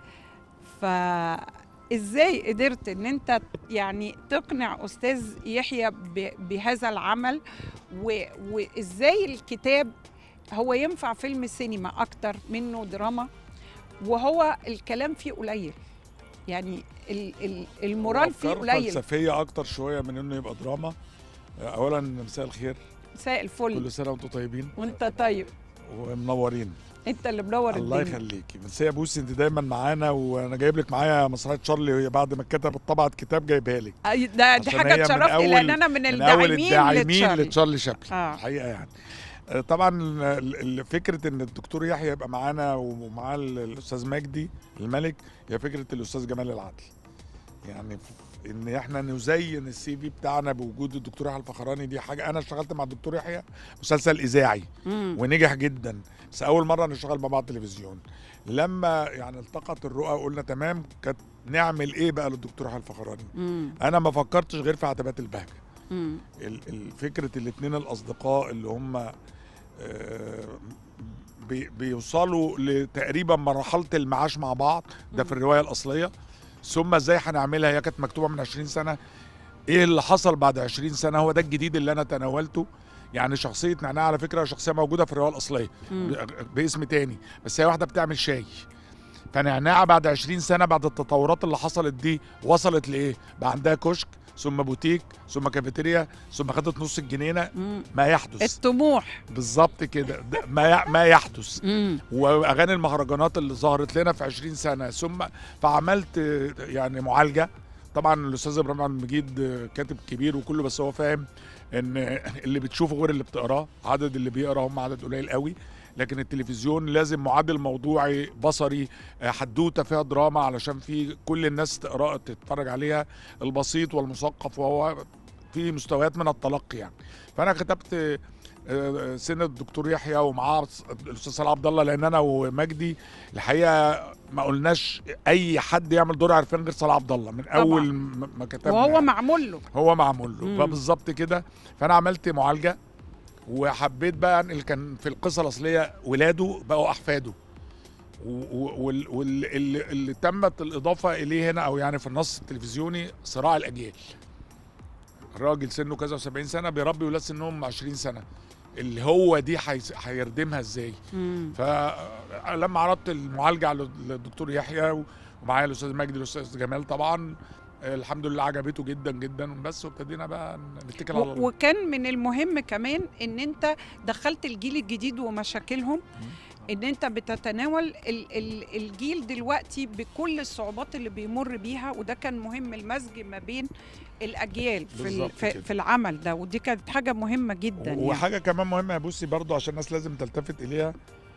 فازاي قدرت ان انت يعني تقنع استاذ يحيى ب- بهذا العمل و- وازاي الكتاب هو ينفع فيلم سينما اكتر منه دراما وهو الكلام فيه قليل يعني ال- ال- المورال فيه أفكار قليل فلسفيه اكتر شويه من انه يبقى دراما اولا مساء الخير مساء الفل كل سنه وانتم طيبين وانت طيب ومنورين انت اللي منور الله الدنيا يخليكي بس يا بوسي انت دايما معانا وانا جايب لك معايا مسرحيه شارلي وهي بعد ما كتبت طبعت كتاب جايبها لك أي- ده دي عشان حاجه هي من تشرفني لان أول- انا من من اول الداعمين الداعمين لتشارلي. لتشارلي شابلن آه. الحقيقه يعني آه، طبعا ال- ال- فكره ان الدكتور يحيى يبقى معانا ومعاه ال- الاستاذ مجدي الملك هي فكره الاستاذ جمال العدل يعني ف- ان احنا نزين السي في بتاعنا بوجود الدكتور يحيى الفخراني دي حاجه انا اشتغلت مع الدكتور يحيى مسلسل اذاعي مم. ونجح جدا بس اول مره نشتغل مع بعض تلفزيون لما يعني التقت الرؤى وقلنا تمام كانت نعمل ايه بقى للدكتور يحيى الفخراني مم. انا ما فكرتش غير في عتبات البهجه مم. ال- ال- فكره الاثنين الاصدقاء اللي هم آه، بي- بيوصلوا لتقريبا مرحله المعاش مع بعض ده في الروايه الاصليه ثم ازاي هنعملها هي كانت مكتوبه من 20 سنه ايه اللي حصل بعد 20 سنه هو ده الجديد اللي انا تناولته يعني شخصيه نعناع على فكره شخصيه موجوده في الروايه الاصليه مم. ب- باسم تاني بس هي واحده بتعمل شاي فنعناع بعد 20 سنه بعد التطورات اللي حصلت دي وصلت لايه بقى عندها كشك ثم بوتيك ثم كافيتيريا ثم خدت نص الجنينه مم. ما يحدث الطموح بالظبط كده ده ما ي- ما يحدث مم. واغاني المهرجانات اللي ظهرت لنا في 20 سنه ثم فعملت آه، يعني معالجه طبعا الاستاذ ابراهيم عبد المجيد آه، كاتب كبير وكله بس هو فاهم ان اللي بتشوفه غير اللي بتقراه عدد اللي بيقرا هم عدد قليل قوي لكن التلفزيون لازم معادل موضوعي بصري آه، حدوته فيها دراما علشان في كل الناس تقرا تتفرج عليها البسيط والمثقف وهو في مستويات من التلقي يعني فانا كتبت آه، آه، سن الدكتور يحيى ومعاه الاستاذ صلاح عبد الله لان انا ومجدي الحقيقه ما قلناش اي حد يعمل دور عرفان غير صلاح عبد الله من اول ما ما كتبنا وهو يعني. معمول له هو معمول له مم. فبالظبط كده فانا عملت معالجه وحبيت بقى اللي كان في القصه الاصليه ولاده بقوا احفاده واللي اللي تمت الاضافه اليه هنا او يعني في النص التلفزيوني صراع الاجيال الراجل سنه كذا و70 سنه بيربي ولاد سنهم 20 سنه اللي هو دي هيس- هيردمها ازاي مم. فلما عرضت المعالجه على الدكتور يحيى ومعايا الاستاذ مجدي الاستاذ جمال طبعا الحمد لله عجبته جدا جدا بس وابتدينا بقى نتكل على و- الله وكان من المهم كمان ان انت دخلت الجيل الجديد ومشاكلهم ان انت بتتناول ال ال الجيل دلوقتي بكل الصعوبات اللي بيمر بيها وده كان مهم المزج ما بين الاجيال في ال- بالظبط في, كده. في العمل ده ودي كانت حاجه مهمه جدا يعني. وحاجه كمان مهمه يا بوسي برضو عشان الناس لازم تلتفت اليها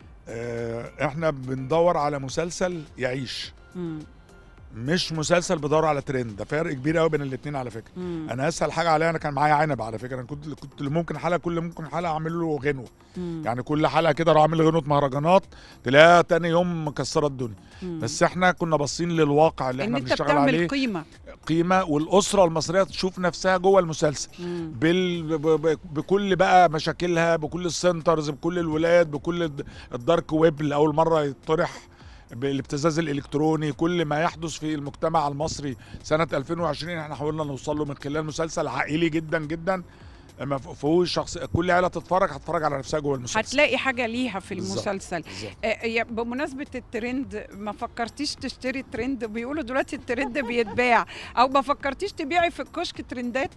آه، احنا بندور على مسلسل يعيش مم. مش مسلسل بدور على ترند ده فرق كبير قوي بين الاثنين على فكره مم. انا اسهل حاجه عليا انا كان معايا عنب على فكره انا كنت كنت ممكن حلقه كل ممكن حلقه اعمل له غنوه مم. يعني كل حلقه كده اروح اعمل غنوه مهرجانات تلاقيها تاني يوم مكسره الدنيا مم. بس احنا كنا باصين للواقع اللي ان احنا انت بنشتغل بتعمل عليه قيمه قيمه والاسره المصريه تشوف نفسها جوه المسلسل مم. بال... ب... ب... بكل بقى مشاكلها بكل السنترز بكل الولاد بكل الد- الدارك ويب اللي اول مره يطرح بالابتزاز الالكتروني كل ما يحدث في المجتمع المصري سنه 2020 احنا حاولنا نوصل له من خلال مسلسل عائلي جدا جدا ما فيهوش شخص كل عيله تتفرج هتتفرج على نفسها جوه المسلسل هتلاقي حاجه ليها في بالظبط. المسلسل بالظبط. آه، يا- بمناسبة الترند ما فكرتيش تشتري ترند بيقولوا دلوقتي الترند بيتباع او ما فكرتيش تبيعي في الكشك ترندات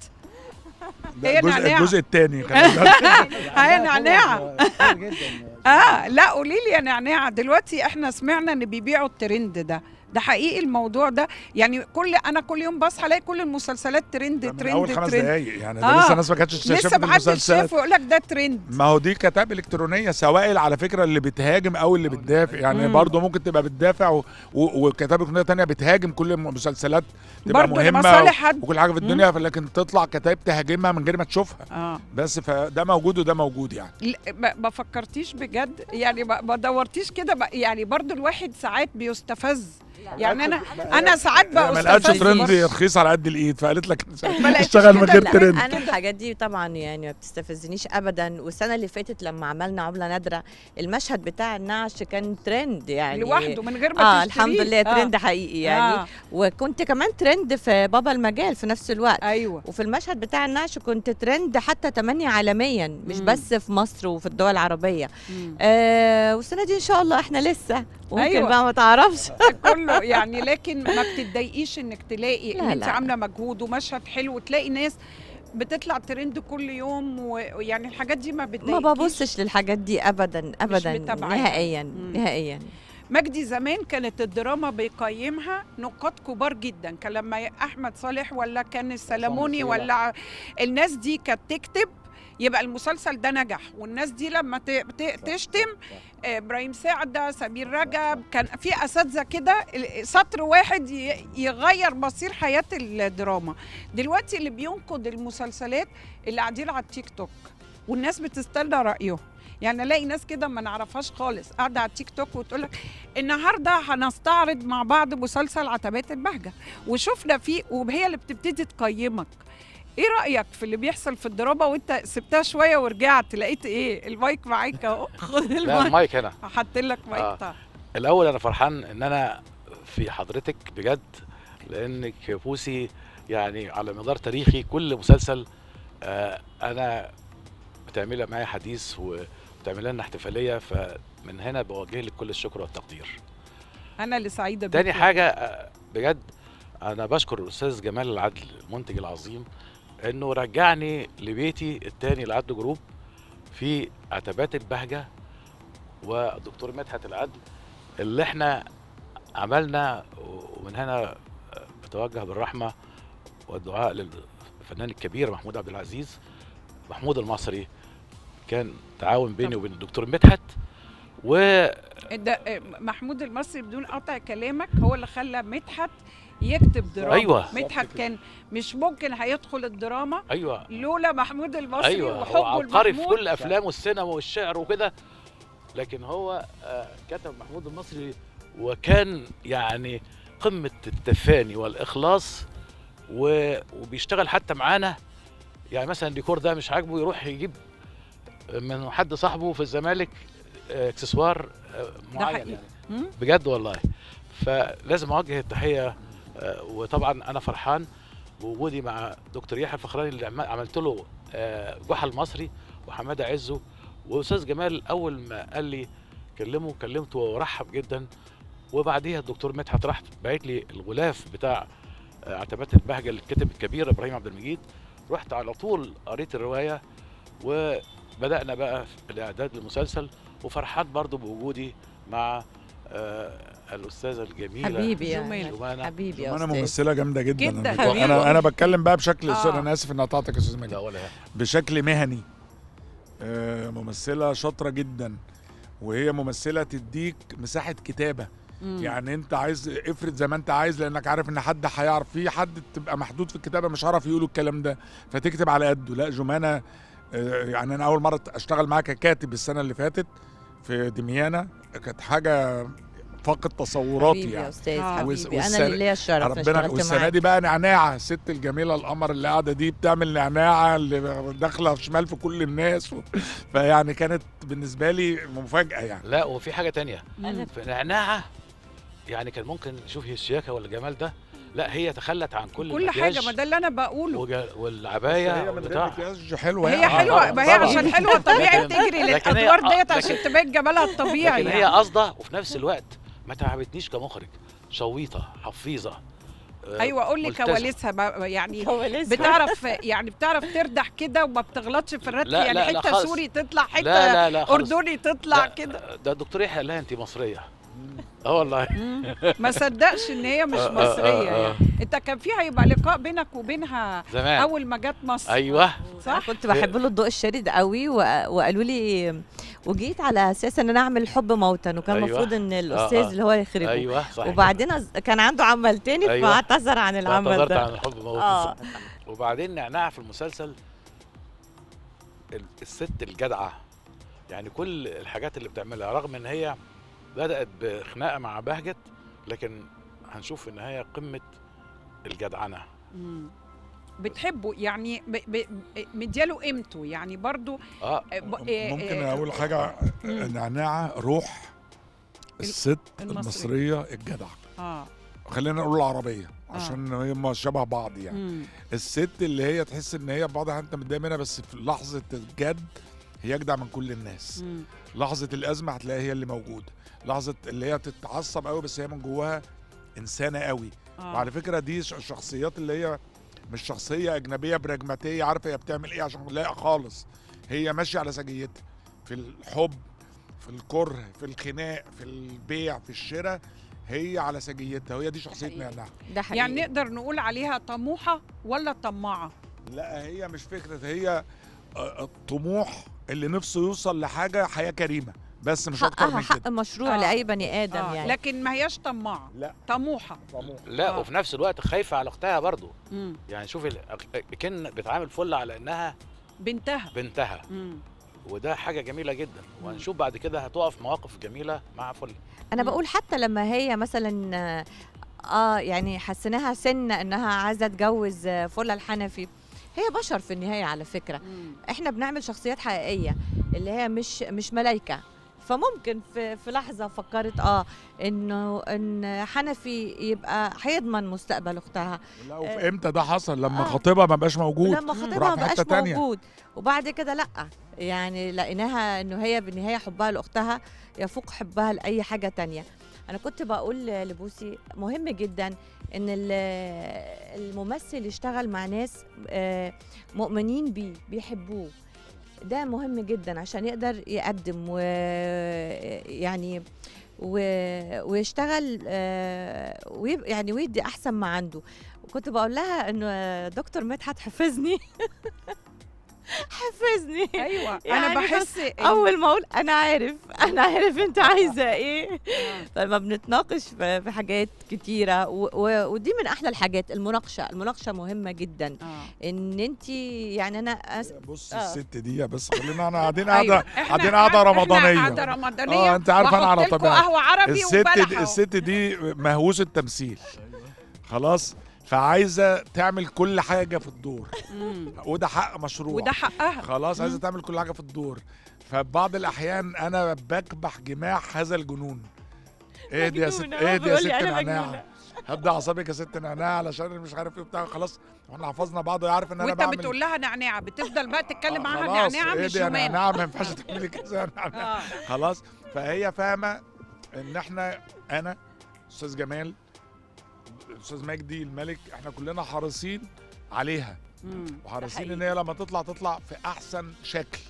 ده هي الجزء, نعناع. الجزء الثاني خلي بالك. هي نعناع كتير جدا اه لا قولي لي يا نعناع دلوقتي احنا سمعنا ان بيبيعوا الترند ده ده حقيقي الموضوع ده يعني كل انا كل يوم بصحى الاقي كل المسلسلات ترند ده من ترند اول خمس ترند دقايق يعني ده آه. لسه الناس ما كانتش لسه شافت محدش المسلسلات شافه يقول لك ده ترند ما هو دي كتاب الكترونيه سوائل على فكره اللي بتهاجم او اللي بتدافع يعني مم. برضه ممكن تبقى بتدافع و... و... وكتاب الكترونيه تانية بتهاجم كل المسلسلات تبقى برضه مهمه لمصالح حد وكل حاجه في الدنيا لكن تطلع كتاب تهاجمها من غير ما تشوفها اه بس فده موجود وده موجود يعني لا، ما ما فكرتيش بجد يعني ما ما دورتيش كده ما- يعني برضو الواحد ساعات بيستفز يعني انا انا ساعات ما لقتش بستفز ترند برضو. رخيص على قد الايد فقالت لك ما لقيتش اشتغل من كده، غير لا. ترند انا الحاجات دي طبعا يعني ما بتستفزنيش ابدا والسنه اللي فاتت لما عملنا عمله نادره المشهد بتاع النعش كان ترند يعني لوحده من غير ما اه تشتريه. الحمد لله آه. ترند حقيقي يعني آه. وكنت كمان ترند في بابا المجال في نفس الوقت ايوه وفي المشهد بتاع النعش كنت ترند حتى 8 عالميا مش مم. بس في مصر وفي الدول العربيه مم. آه والسنه دي ان شاء الله احنا لسه ممكن أيوة. أيوة. بقى ما تعرفش كله يعني لكن ما بتتضايقيش انك تلاقي ان لا، انت لا. عامله مجهود ومشهد حلو وتلاقي ناس بتطلع ترند كل يوم ويعني الحاجات دي ما ما بتضايقيش ببصش للحاجات دي ابدا ابدا متابعاها. نهائيا مم. نهائيا مجدي زمان كانت الدراما بيقيمها نقاط كبار جدا كان لما احمد صالح ولا كان السلموني عصام ولا الناس دي كانت تكتب يبقى المسلسل ده نجح والناس دي لما ت- ت- تشتم آه، ابراهيم سعده سمير رجب كان في اساتذه كده ال- سطر واحد ي- يغير مصير حياه الدراما دلوقتي اللي بينقد المسلسلات اللي قاعدين على التيك توك والناس بتستنى رايهم يعني الاقي ناس كده ما نعرفهاش خالص قاعده على التيك توك وتقول لك النهارده هنستعرض مع بعض مسلسل عتبات البهجه وشفنا فيه وهي اللي بتبتدي تقيمك ايه رايك في اللي بيحصل في الدراما وانت سبتها شويه ورجعت لقيت ايه المايك معاك اهو خد لا المايك المايك هنا هحط لك مايك آه. طبعا الاول انا فرحان ان انا في حضرتك بجد لانك بوسي يعني على مدار تاريخي كل مسلسل آه انا بتعملها معايا حديث وبتعمل لنا احتفاليه فمن هنا بوجه لك كل الشكر والتقدير انا اللي سعيده بيك تاني حاجه آه، بجد انا بشكر الاستاذ جمال العدل المنتج العظيم انه رجعني لبيتي التاني العدل جروب في عتبات البهجه والدكتور مدحت العدل اللي احنا عملنا ومن هنا آه، بتوجه بالرحمه والدعاء للفنان الكبير محمود عبد العزيز محمود المصري كان تعاون بيني وبين الدكتور مدحت و ده محمود المصري بدون قطع كلامك هو اللي خلى مدحت يكتب دراما أيوة. مدحت كان مش ممكن هيدخل الدراما ايوه لولا محمود المصري ايوه هو وحبه عبقري في لمحمود كل افلامه السينما والشعر وكده لكن هو آه، كتب محمود المصري وكان يعني قمه التفاني والاخلاص و- وبيشتغل حتى معانا يعني مثلا الديكور ده مش عاجبه يروح يجيب من حد صاحبه في الزمالك آه، اكسسوار آه، معين حقيقي. يعني مم؟ بجد والله فلازم اوجه التحيه آه، وطبعا انا فرحان بوجودي مع دكتور يحيى الفخراني اللي عم- عملت له آه، جحا المصري وحماده عزه واستاذ جمال اول ما قال لي كلمه كلمته ورحب جدا وبعديها الدكتور مدحت راح بعت لي الغلاف بتاع آه، عتبات البهجه اللي اتكتب الكبير ابراهيم عبد المجيد رحت على طول قريت الروايه وبدانا بقى في الاعداد للمسلسل وفرحان برضو بوجودي مع آه الاستاذه الجميله حبيبي يا جميلة. جمانة حبيبي يا انا استاذ ممثله جامده جدا جدا. أنا- حبيبي. انا انا بتكلم بقى بشكل آه. انا اسف ان قطعتك يا استاذ مجدي لا ولا يهمك. بشكل مهني آه، ممثله شاطره جدا وهي ممثله تديك مساحه كتابه مم. يعني انت عايز افرض زي ما انت عايز لانك عارف ان حد هيعرف في حد تبقى محدود في الكتابه مش هيعرف يقول الكلام ده فتكتب على قده لا جمانه آه، يعني انا اول مره اشتغل معاها ككاتب السنه اللي فاتت في دميانه كانت حاجه فاقد تصوراتي حبيبي يا يعني استاذ آه. والس- حبيبي انا والسنة- اللي ليا الشرف إني ربنا اشتغلت والسنه معاك دي بقى نعناعه الست الجميله القمر اللي قاعده دي بتعمل نعناعه اللي داخله شمال في كل الناس و... فيعني كانت بالنسبه لي مفاجاه يعني لا وفي حاجه تانية مم. في نعناعه يعني كان ممكن شوفي الشياكه والجمال ده لا هي تخلت عن كل كل المكياج حاجه ما ده اللي انا بقوله وجا- والعبايه هي من غير بتاع مكياج حلوه هي يعني. حلوه طبعاً، ما هي طبعاً. عشان حلوه طبيعي لكن- بتجري لكن هي- للادوار ديت آه، عشان لكن- تبين جمالها الطبيعي لكن هي يعني. قاصده وفي نفس الوقت ما تعبتنيش كمخرج شويطه حفيظه آه، ايوه قول لي ملتزمة. كواليسها بقى يعني كواليس. بتعرف يعني بتعرف تردح كده وما بتغلطش في الرد لا، يعني لا، لا حته خالص. سوري تطلع حته لا لا لا خالص. اردني تطلع لا، كده ده الدكتور يحيى قال لها انت مصريه اه والله مم. ما صدقش ان هي مش آه، آه، مصريه آه، آه. يعني انت كان في هيبقى لقاء بينك وبينها زمان اول ما جت مصر ايوه صح كنت بحب له الضوء الشديد قوي و- وقالوا لي وجيت على اساس ان انا اعمل حب موتا وكان أيوة. المفروض ان الاستاذ آه. اللي هو يخرجه ايوه صح وبعدين أز- كان عنده عمل تاني أيوة. فاعتذر عن العمل اعتذرت ده عن الحب موت اه وبعدين نعناع في المسلسل ال- الست الجدعه يعني كل الحاجات اللي بتعملها رغم ان هي بدات بخناقه مع بهجت لكن هنشوف في النهايه قمه الجدعنه مم. بتحبه يعني ب... ب... مدياله قيمته يعني برضو اه ب... ممكن اقول حاجه مم. نعناعه روح الست المصري. المصريه الجدعه اه خلينا نقول العربيه عشان هم شبه بعض يعني مم. الست اللي هي تحس ان هي بعضها انت متضايق منها بس في لحظه الجد هي اجدع من كل الناس مم. لحظه الازمه هتلاقيها هي اللي موجوده لحظه اللي هي تتعصب قوي بس هي من جواها انسانه قوي آه. وعلى فكره دي ش- الشخصيات اللي هي مش شخصيه اجنبيه براجماتيه عارفه هي بتعمل ايه عشان لا خالص هي ماشيه على سجيتها في الحب في الكره في الخناق في البيع في الشراء هي على سجيتها وهي دي شخصيه حقيقي. نعناع ده حقيقي يعني نقدر نقول عليها طموحه ولا طماعه لا هي مش فكره هي آه، الطموح اللي نفسه يوصل لحاجه حياه كريمه بس مش اكتر حقها من حق كده مشروع آه. لاي بني ادم آه. يعني لكن ما هياش طماعه لا طموحه طموح لا آه. وفي نفس الوقت خايفه على اختها برضو مم. يعني شوفي ال- كان بتعامل فل على انها بنتها بنتها مم. وده حاجه جميله جدا وهنشوف بعد كده هتقف مواقف جميله مع فل انا مم. بقول حتى لما هي مثلا آه، اه يعني حسيناها سن انها عايزه تجوز آه، فله الحنفي هي بشر في النهايه على فكره مم. احنا بنعمل شخصيات حقيقيه اللي هي مش مش ملايكه فممكن في في لحظه فكرت اه انه ان حنفي يبقى هيضمن مستقبل اختها لا وفي امتى ده حصل لما آه. خطيبها ما بقاش موجود لما خطيبها وراح ما في بقاش حتة تانية. موجود وبعد كده لا يعني لقيناها انه هي بالنهايه حبها لاختها يفوق حبها لاي حاجه تانية انا كنت بقول لبوسي مهم جدا ان ال- الممثل يشتغل مع ناس آه، مؤمنين بيه بيحبوه ده مهم جدا عشان يقدر يقدم ويعني ويشتغل آه، ويب- يعني ويدي احسن ما عنده وكنت بقول لها انه دكتور مدحت حفظني حفظني ايوه انا يعني بحس إن- اول ما اقول انا عارف انا عارف انت عايزه ايه آه. فلما بنتناقش في في حاجات كتيره و- و- ودي من احلى الحاجات المناقشه المناقشه مهمه جدا آه. ان انت يعني انا أس... بص آه. الست دي بس خلينا انا قاعدين أيوة. قاعده إحنا- قاعدين قاعده إحنا رمضانيه قاعده رمضانيه اه انت عارف انا على وأحط لكم طبيعتي قهوه عربي الست وبلح دي أهو. الست دي مهووس التمثيل خلاص فعايزه تعمل كل حاجه في الدور مم. وده حق مشروع وده حقها خلاص عايزه مم. تعمل كل حاجه في الدور فبعض الاحيان انا بكبح جماح هذا الجنون اهدي يا ست مجنونة، هو اهدي يا بيقول ست لي أنا نعناع مجنونة. هبدا اعصابك يا ست نعناع علشان مش عارف ايه بتاع خلاص احنا حفظنا بعض ويعرف ان انا وانت بعمل بتقول لها نعناع بتفضل بقى تتكلم آه، معاها خلاص، نعناع مش اهدي يا يومين نعناع ما ينفعش تعملي كده يا نعناع آه. خلاص فهي فاهمه ان احنا انا استاذ جمال استاذ مجدي الملك احنا كلنا حريصين عليها مم. وحريصين حقيقي. ان هي لما تطلع تطلع في احسن شكل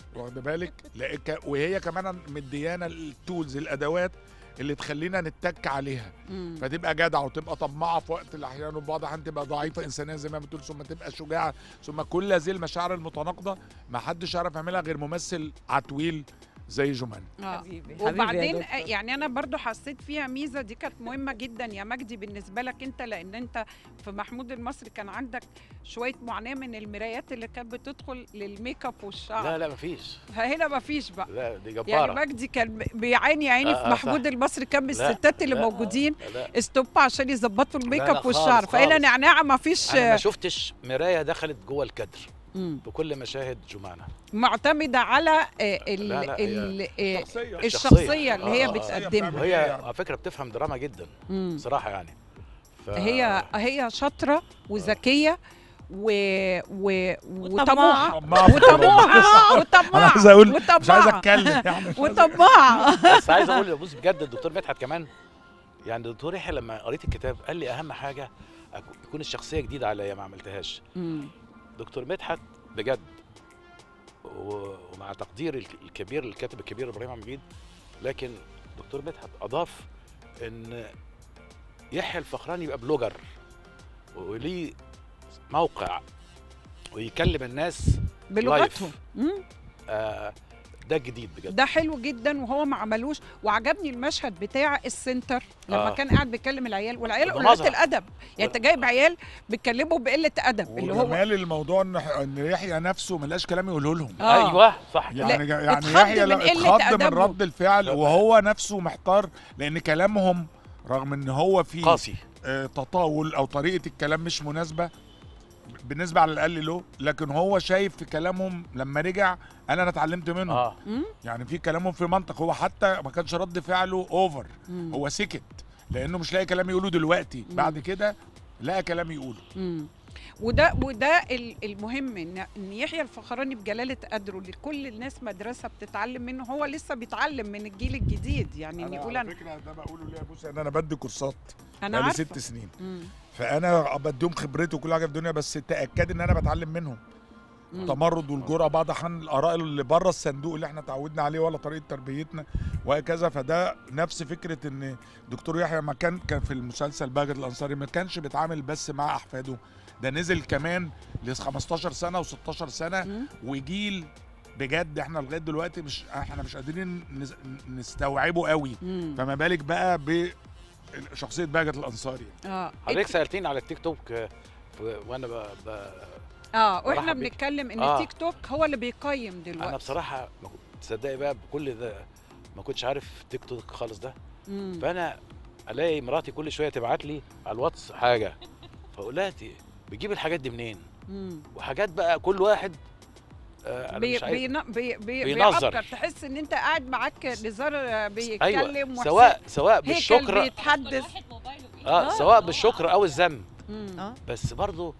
واخد بالك لقيك- وهي كمان مديانا التولز الادوات اللي تخلينا نتك عليها مم. فتبقى جدعه وتبقى طماعه في وقت الاحيان وفي بعض الاحيان تبقى ضعيفه انسانيا زي ما بتقول ثم تبقى شجاعه ثم كل هذه المشاعر المتناقضه ما حدش يعرف يعملها غير ممثل عتويل زي جمان آه. حبيبي حبيبي يا وبعدين دكتور. يعني انا برضو حسيت فيها ميزه دي كانت مهمه جدا يا مجدي بالنسبه لك انت لان انت في محمود المصري كان عندك شويه معاناه من المرايات اللي كانت بتدخل للميك اب والشعر لا لا مفيش فهنا ما فيش بقى لا دي يعني جباره مجدي كان بيعاني يا عيني آه، في آه، محمود صح. المصري كان من لا، الستات اللي لا، موجودين لا استوب عشان يظبطوا الميك لا، اب خالص، والشعر فهنا خالص. نعناع ما فيش انا ما شفتش مرايه دخلت جوه الكادر مم. بكل مشاهد جمانه معتمده على آه، ال لا، لا، هي ال آه، شخصيه الشخصيه اللي هي آه، آه. بتقدمها وهي على فكره بتفهم دراما جدا مم. بصراحه يعني ف... هي هي شاطره وذكيه و... و... وطماعة. وطموحه وطموحه انا وطماعه عايز اقول مش عايز وطماعه اتكلم يعني وطماعه بس عايز اقول بص بجد الدكتور مدحت كمان يعني الدكتور يحيى لما قريت الكتاب قال لي اهم حاجه أكو- يكون الشخصيه جديده عليا ما عملتهاش مم. دكتور مدحت بجد و- ومع تقدير الك- الكبير للكاتب الكبير ابراهيم عبد المجيد لكن دكتور مدحت اضاف ان يحيى الفخراني يبقى بلوجر وليه موقع ويكلم الناس بلغتهم مم. آه ده جديد بجد ده حلو جدا وهو ما عملوش وعجبني المشهد بتاع السنتر لما آه. كان قاعد بيكلم العيال والعيال ده قلات مظهر. الادب يعني انت جايب عيال بيتكلموا بقله ادب اللي هو وجمال الموضوع ان ان يحيى نفسه ملاش كلام يقوله لهم آه. ايوه صح كده. يعني يعني اتخض يحيى من لا- قلة اتخض من أدبهم. رد الفعل وهو نفسه محتار لان كلامهم رغم ان هو فيه قاسي آه، تطاول او طريقه الكلام مش مناسبه بالنسبه على الاقل له لكن هو شايف في كلامهم لما رجع انا انا اتعلمت منه اه مم. يعني في كلامهم في منطق هو حتى ما كانش رد فعله اوفر مم. هو سكت لانه مش لاقي كلام يقوله دلوقتي مم. بعد كده لقى كلام يقوله مم. وده وده ال- المهم ان ان يحيى الفخراني بجلاله قدره لكل الناس مدرسه بتتعلم منه هو لسه بيتعلم من الجيل الجديد يعني ان يقول انا فكره ده بقوله ليه يا بوسي ان انا بدي كورسات انا بقالي عارفه ست سنين مم. فانا بديهم خبرتي وكل حاجه في الدنيا بس تاكد ان انا بتعلم منهم مم. التمرد والجرأة بعض الاحيان الاراء اللي بره الصندوق اللي احنا اتعودنا عليه ولا طريقه تربيتنا وهكذا فده نفس فكره ان دكتور يحيى ما كان كان في المسلسل بهجت الانصاري ما كانش بيتعامل بس مع احفاده ده نزل كمان ل 15 سنه و16 سنه مم. وجيل بجد احنا لغايه دلوقتي مش احنا مش قادرين نز- نستوعبه قوي مم. فما بالك بقى بشخصيه بهجت الانصاري اه حضرتك سالتني على التيك توك آه، ف- وانا ب... ب... اه واحنا مرحب بيك. بنتكلم ان آه. التيك توك هو اللي بيقيم دلوقتي انا بصراحه ما كنت- تصدقي بقى بكل ده ما كنتش عارف تيك توك خالص ده مم. فانا الاقي مراتي كل شويه تبعت لي على الواتس حاجه فاقول لها "إنتي بتجيب الحاجات دي منين مم. وحاجات بقى كل واحد آه انا بي مش عايز بينا- بي بي بينظر. بيعبر تحس ان انت قاعد معاك نزار آه، بيتكلم ايوه وحسين سواء سواء هيكل بالشكر بيتحدث اه سواء بالشكر او الذم مم. اه بس برضو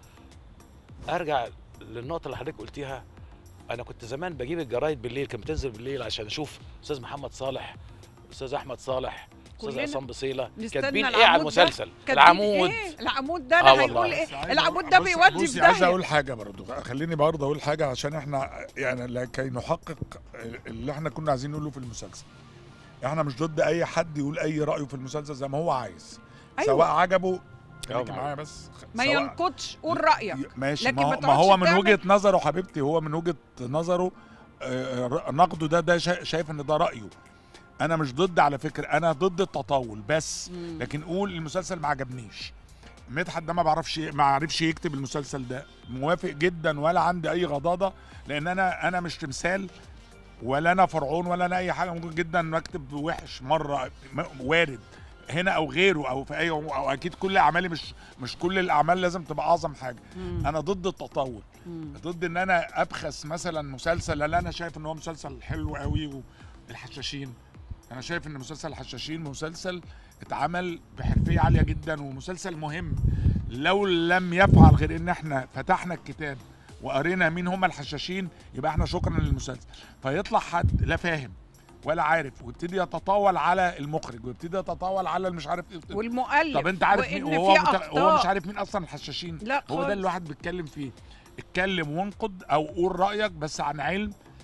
ارجع للنقطه اللي حضرتك قلتيها انا كنت زمان بجيب الجرايد بالليل كانت بتنزل بالليل عشان اشوف استاذ محمد صالح استاذ احمد صالح استاذ كلنا عصام بصيله نستنى كاتبين ايه العمود على ده. المسلسل كاتبين العمود إيه؟ العمود ده آه انا والله. هيقول ايه بس عايز العمود أقول- ده بص- بيودي بصي في عايز داهيه اقول حاجه برضو خليني برضه اقول حاجه عشان احنا يعني لكي نحقق اللي احنا كنا عايزين نقوله في المسلسل احنا مش ضد اي حد يقول اي رايه في المسلسل زي ما هو عايز أيوة. سواء عجبه خليكي معاك. معايا بس ما سواء- ينقضش قول رايك ماشي لكن ما, ما هو- ما هو تقعدش من تعمل- وجهه نظره حبيبتي هو من وجهه نظره آه، آه، نقده ده ده شا- شايف ان ده رايه انا مش ضد على فكره انا ضد التطاول بس مم. لكن قول المسلسل ما عجبنيش مدحت ده ما بعرفش ما عرفش يكتب المسلسل ده موافق جدا ولا عندي اي غضاضه لان انا انا مش تمثال ولا انا فرعون ولا انا اي حاجه ممكن جدا اكتب وحش مره م- وارد هنا او غيره او في اي او اكيد كل اعمالي مش مش كل الاعمال لازم تبقى اعظم حاجه مم. انا ضد التطاول مم. ضد ان انا ابخس مثلا مسلسل اللي انا شايف ان هو مسلسل حلو قوي والحشاشين انا شايف ان مسلسل الحشاشين مسلسل اتعمل بحرفيه عاليه جدا ومسلسل مهم لو لم يفعل غير ان احنا فتحنا الكتاب وقرينا مين هم الحشاشين يبقى احنا شكرا للمسلسل فيطلع حد لا فاهم ولا عارف ويبتدي يتطاول على المخرج ويبتدي يتطاول على المش عارف ايه والمؤلف طب انت عارف مين وإن وهو في مت... أخطاء. وهو مش عارف مين اصلا الحشاشين لا هو ده خالص. اللي الواحد بيتكلم فيه اتكلم وانقد او قول رايك بس عن علم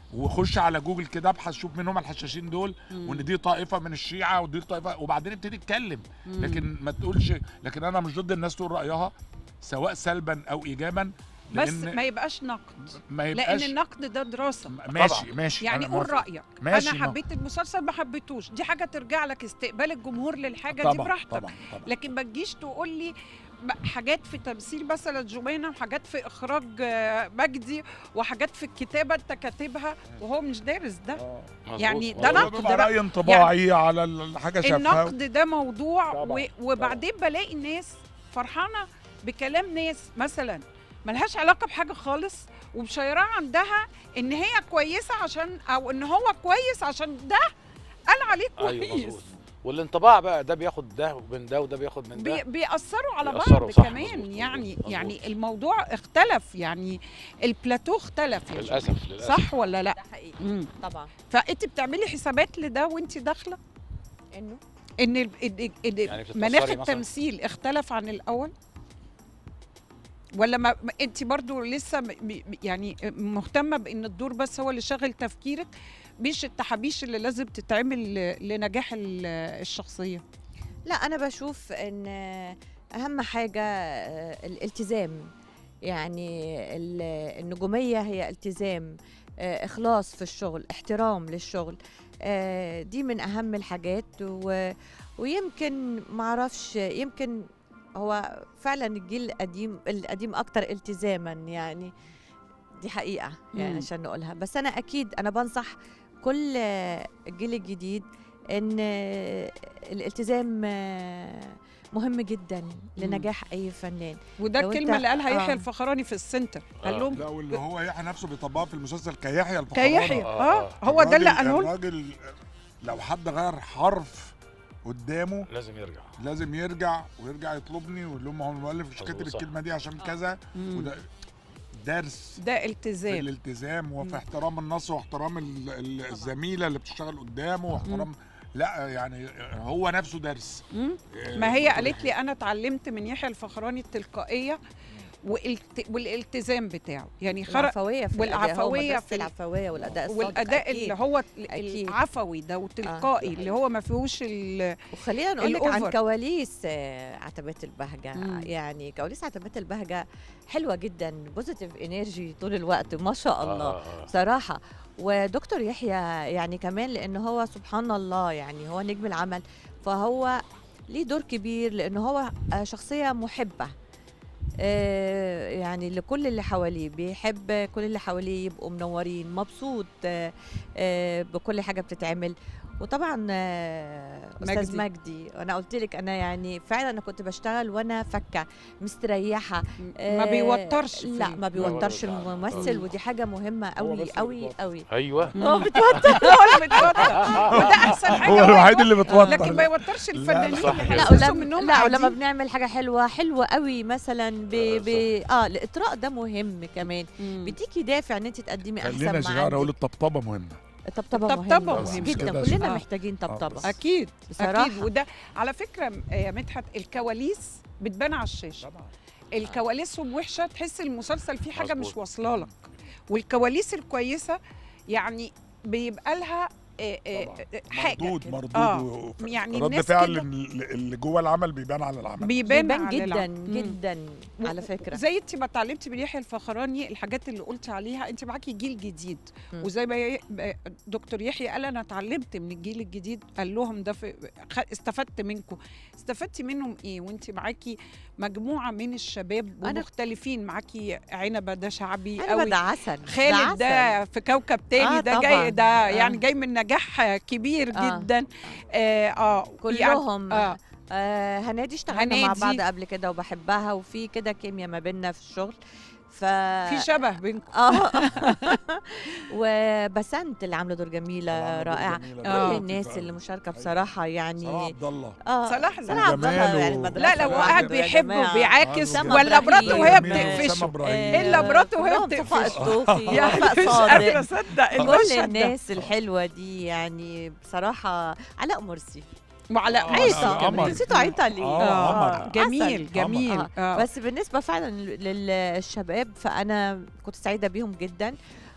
وخش على جوجل كده ابحث شوف مين هم الحشاشين دول مم. وان دي طائفه من الشيعه ودي طائفه وبعدين ابتدي اتكلم مم. لكن ما تقولش لكن انا مش ضد الناس تقول رايها سواء سلبا او ايجابا بس لان ما يبقاش نقد ما لان يبقاش النقد ده دراسه ماشي ماشي يعني أنا قول موافق. رايك ماشي انا ما- حبيت المسلسل ما حبيتوش دي حاجه ترجع لك استقبال الجمهور للحاجه طبعا دي براحتك طبعا طبعا لكن ما تجيش تقول لي ب- حاجات في تمثيل مثلا جمانة وحاجات في اخراج آه، مجدي وحاجات في الكتابه انت كاتبها وهو مش دارس ده مظبوط، يعني ده مظبوط. نقد بيبقى بقى. راي انطباعي على الحاجه شافها النقد ده موضوع طبعاً، و... وبعدين بلاقي الناس فرحانه بكلام ناس مثلا ملهاش علاقه بحاجه خالص ومشيراه عندها ان هي كويسه عشان او ان هو كويس عشان ده قال عليه ايوه كويس مظبوط والانطباع بقى ده بياخد ده من ده وده بياخد من بي ده بيأثروا على بيأثروا، بعض صح، كمان مظبوط، يعني مظبوط، يعني مظبوط. الموضوع اختلف يعني البلاتو اختلف يا للاسف جماعة. للاسف صح ولا لا ده حقيقي مم. طبعا فانت بتعملي حسابات لده وانت داخله انه ان ال- ال- ال- يعني بتتأثري مناخ مثلاً؟ التمثيل اختلف عن الاول ولا ما ما- انت برضو لسه م- م- يعني مهتمه بان الدور بس هو اللي شاغل تفكيرك مش التحابيش اللي لازم تتعمل ل- لنجاح ال- الشخصيه لا انا بشوف ان اهم حاجه آه، الالتزام يعني ال- النجوميه هي التزام آه، اخلاص في الشغل احترام للشغل آه، دي من اهم الحاجات و... ويمكن معرفش يمكن هو فعلا الجيل القديم القديم اكتر التزاما يعني دي حقيقه يعني مم. عشان نقولها بس انا اكيد انا بنصح كل آه، الجيل الجديد ان آه، الالتزام آه، مهم جدا لنجاح اي فنان وده لو الكلمه أنت- اللي قالها يحيى آه. الفخراني في السنتر قال آه. لهم لا واللي هو يحيى نفسه بيطبقها في المسلسل كيحيى الفخراني كيحيى آه، اه آه. هو ده اللي الراجل- قاله الراجل لو حد غير حرف قدامه لازم يرجع لازم يرجع ويرجع يطلبني ويقول لهم هو المؤلف مش مظبوط، كاتب صح. الكلمه دي عشان كذا مم. وده درس ده في التزام الالتزام وفي مم. احترام النص واحترام ال- ال- الزميله اللي بتشتغل قدامه واحترام لا يعني هو نفسه درس مم. آه، ما هي دكتور قالت يحيى. لي انا اتعلمت من يحيى الفخراني التلقائيه والالت... والالتزام بتاعه يعني خرج العفويه في الأداء، هو والعفوية مدرسة في ال- العفويه والاداء الصادق والاداء أكيد. اللي هو ال- أكيد. العفوي ده وتلقائي اللي هو ما فيهوش ال... وخلينا نقول لك عن الأوفر. كواليس آه، عتبات البهجه مم. يعني كواليس عتبات البهجه حلوه جدا بوزيتيف انرجي طول الوقت ما شاء الله آه، آه. بصراحه ودكتور يحيى يعني كمان لان هو سبحان الله يعني هو نجم العمل فهو ليه دور كبير لان هو آه، شخصيه محبه آه، يعني لكل اللي حواليه بيحب كل اللي حواليه يبقوا منورين مبسوط آه، آه، بكل حاجه بتتعمل وطبعا آه، استاذ مجدي. مجدي انا قلت لك انا يعني فعلا انا كنت بشتغل وانا فكه مستريحه ما آه، بيوترش لا فيه. ما بيوترش لا، لا، لا. الممثل ودي حاجه مهمه هو قوي بس اللي قوي بيتوتر. قوي ايوه هو بتوتر هو اللي بيتوتر وده احسن حاجه هو الوحيد اللي بتوتر لكن ما يوترش الفنانين لا، صح اللي كده. لا بيحسسوا ولما منهم لا ولما قاعدين. بنعمل حاجه حلوه حلوه قوي مثلا ب... آه، ب... اه الاطراء ده مهم كمان مم. بيديكي دافع ان انت تقدمي خلينا احسن شجاع ما اقول عندك الطبطبه مهمه الطبطبه الطبطبة مهمه مهمة. جدا كده كلنا آه. محتاجين طبطبه بس. اكيد بصراحة. اكيد وده على فكره م- يا مدحت الكواليس بتبان على الشاشه طبعا الكواليس وحشه تحس المسلسل فيه حاجه مظبوط. مش واصله لك والكواليس الكويسه يعني بيبقى لها آه، آه، طبعاً. آه، حاجه مردود كده. مردود آه. و- يعني رد الناس فعل كده ال- اللي جوه العمل بيبان على العمل بيبان, بيبان على جدا العمل. مم. جدا و- على فكره زي انت ما اتعلمتي من يحيى الفخراني الحاجات اللي قلتي عليها انت معاكي جيل جديد مم. وزي ما ي- ب- دكتور يحيى قال انا اتعلمت من الجيل الجديد قال لهم ده في خ- استفدت منكم استفدتي منهم ايه وانت معاكي مجموعه من الشباب أنا- ومختلفين معاكي عنبه ده شعبي انا قوي ده عسل خالد ده في كوكب تاني آه ده طبعاً. جاي ده آه. يعني جاي من نجاح كبير آه. جدا اه, آه كلهم يعني آه. آه هنادي اشتغلنا مع هنادي. بعض قبل كده وبحبها وفي كده كيمياء ما بيننا في الشغل ف في شبه بينكم اه وبسنت اللي عامله دور جميله عاملة دور رائعه جميلة كل آه. جدا. الناس فعلا. اللي مشاركه أيوة. بصراحه صلاح يعني عبد الله اه صلاح صلاح عبد الله وجماله. يعني لا، المدرسه لا لو صلاح قاعد لوحده يا بيحب جماعة. وبيعاكس سما ولا إبراهيم مراته وهي جميل. بتقفشه وسام إبراهيم. آه، إلا مراته وهي كلهم بتقفش. صفاء الطوخي يعني وفاء مش قادره صادق اصدق كل المشهد ده الناس الحلوه دي يعني بصراحه علاء مرسي وعلى آه، عيسى عيطة. كمان. قمر. نسيتوا عيطه ليه آه، قمر. جميل عسل. جميل آه. آه. بس بالنسبه فعلا للشباب فانا كنت سعيده بيهم جدا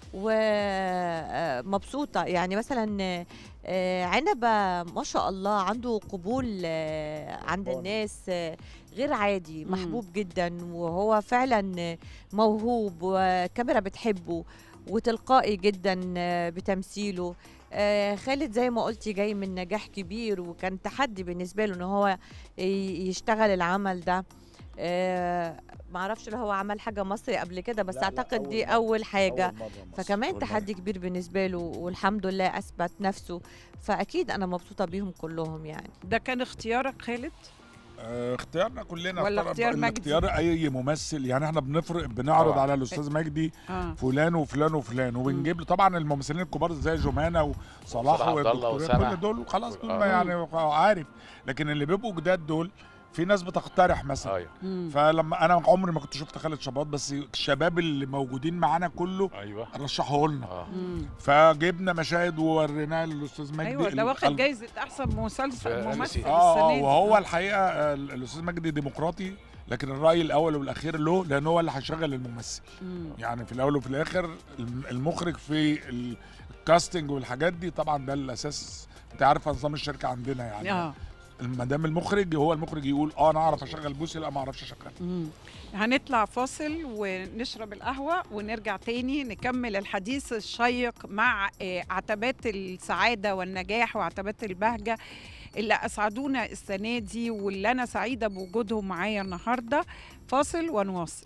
ومبسوطة يعني مثلا آه، عنبة ما شاء الله عنده قبول آه، عند الناس آه، غير عادي مم. محبوب جدا وهو فعلا موهوب وكاميرا بتحبه وتلقائي جدا آه، بتمثيله آه، خالد زي ما قلتي جاي من نجاح كبير وكان تحدي بالنسبة له ان هو ي- يشتغل العمل ده آه، معرفش لو هو عمل حاجة مصري قبل كده بس لا، لا، اعتقد أول دي مرة. اول حاجة أول مرة مصر. فكمان أول مرة. تحدي كبير بالنسبة له والحمد لله أثبت نفسه فأكيد أنا مبسوطة بيهم كلهم يعني ده كان اختيارك خالد آه، اختيارنا كلنا ولا اختار- اختيار مجدي؟ اختيار اي ممثل يعني احنا بنفرق بنعرض طبعا. على الاستاذ مجدي اه فلان وفلان وفلان وبنجيب له طبعا الممثلين الكبار زي جمانه وصلاح وصلاح عبد الله والدكتور وسامح. كل دول خلاص دول آه. ما يعني عارف لكن اللي بيبقوا جداد دول في ناس بتقترح مثلا ايوه مم. فلما انا عمري ما كنت شفت خالد شباط بس الشباب اللي موجودين معانا كله ايوه رشحوه لنا اه مم. فجبنا مشاهد ووريناها للاستاذ مجدي ايوه ده ال- واخد ال- جايزه احسن مسلسل في ممثل أمسي. اه السنه آه، دي. وهو آه. الحقيقه آه، الاستاذ مجدي ديمقراطي لكن الراي الاول والاخير له لان هو اللي هيشغل الممثل مم. يعني في الاول وفي الاخر الم- المخرج في ال- الكاستنج والحاجات دي طبعا ده الاساس انت عارفه نظام الشركه عندنا يعني اه ما دام المخرج هو المخرج يقول اه انا اعرف اشغل بوسي لا ما اعرفش اشغل مم. هنطلع فاصل ونشرب القهوة ونرجع تاني نكمل الحديث الشيق مع آه، عتبات السعادة والنجاح وعتبات البهجة اللي أسعدونا السنة دي واللي أنا سعيدة بوجودهم معايا النهاردة فاصل ونواصل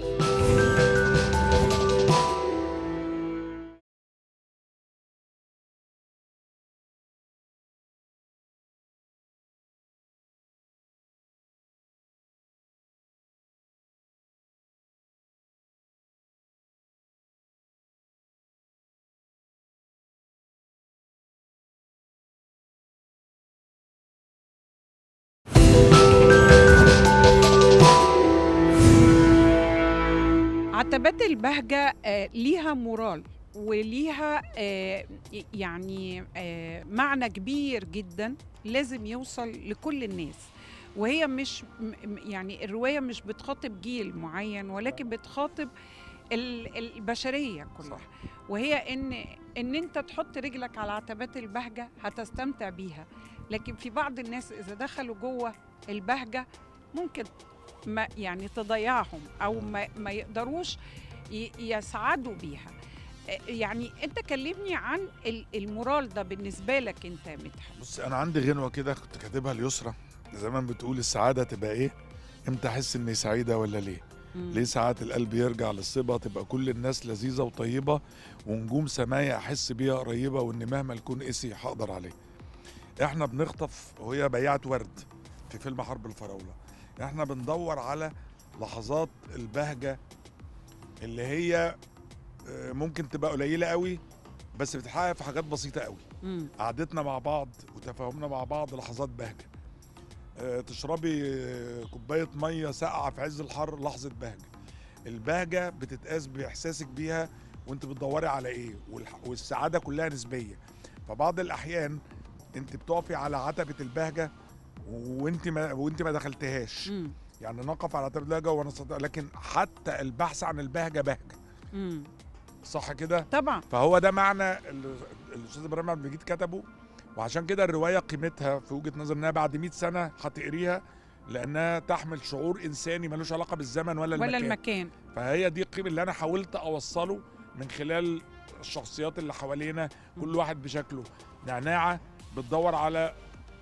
عتبات البهجة آه، ليها مورال وليها آه، يعني آه، معنى كبير جدا لازم يوصل لكل الناس وهي مش م- م- يعني الرواية مش بتخاطب جيل معين ولكن بتخاطب ال- البشرية كلها صح. وهي ان ان انت تحط رجلك على عتبات البهجة هتستمتع بيها لكن في بعض الناس اذا دخلوا جوه البهجة ممكن ما يعني تضيعهم او ما, ما يقدروش ي- يسعدوا بيها آه، يعني انت كلمني عن ال- المورال ده بالنسبه لك انت يا مدحت بص انا عندي غنوه كده كنت كاتبها ليسرى زمان بتقول السعاده تبقى ايه امتى احس اني سعيده ولا ليه ليه ساعات القلب يرجع للصبا تبقى كل الناس لذيذة وطيبة ونجوم سماية أحس بيها قريبة وإن مهما الكون قسي هقدر عليه إحنا بنخطف وهي بياعة ورد في فيلم حرب الفراولة إحنا بندور على لحظات البهجة اللي هي آه، ممكن تبقى قليلة قوي بس بتتحقق في حاجات بسيطة قوي مم. قعدتنا مع بعض وتفاهمنا مع بعض لحظات بهجه آه، تشربي آه، كوبايه ميه ساقعه في عز الحر لحظه بهجه البهجه بتتقاس باحساسك بيها وانت بتدوري على ايه والح- والسعاده كلها نسبيه فبعض الاحيان انت بتقفي على عتبه البهجه وانت ما وانت ما دخلتهاش مم. يعني نقف على عتبه البهجه ونستطيع لكن حتى البحث عن البهجه بهجه مم. صح كده طبعا فهو ده معنى ال- الاستاذ ابراهيم عبد المجيد كتبه وعشان كده الروايه قيمتها في وجهه نظر انها بعد 100 سنه هتقريها لانها تحمل شعور انساني ملوش علاقه بالزمن ولا, ولا المكان المكان فهي دي القيمه اللي انا حاولت اوصله من خلال الشخصيات اللي حوالينا كل واحد بشكله نعناعه بتدور على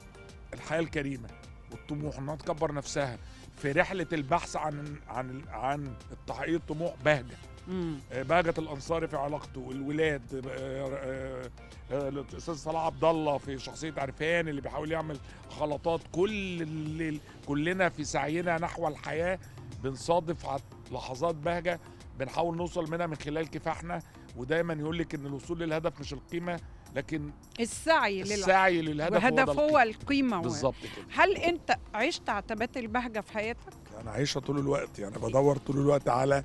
الحياه الكريمه والطموح انها تكبر نفسها في رحله البحث عن عن عن تحقيق الطموح بهجه مم. بهجة الأنصاري في علاقته الولاد آه، آه، آه، الأستاذ صلاح عبد الله في شخصية عرفان اللي بيحاول يعمل خلطات كل اللي كلنا في سعينا نحو الحياة بنصادف عت- لحظات بهجة بنحاول نوصل منها من خلال كفاحنا ودايما يقول لك ان الوصول للهدف مش القيمة لكن السعي للهدف السعي للهدف والهدف هو, ده هو القيمة. القيمه هو. بالظبط كده هل انت عشت عتبات البهجه في حياتك انا عايشه طول الوقت يعني بدور طول الوقت على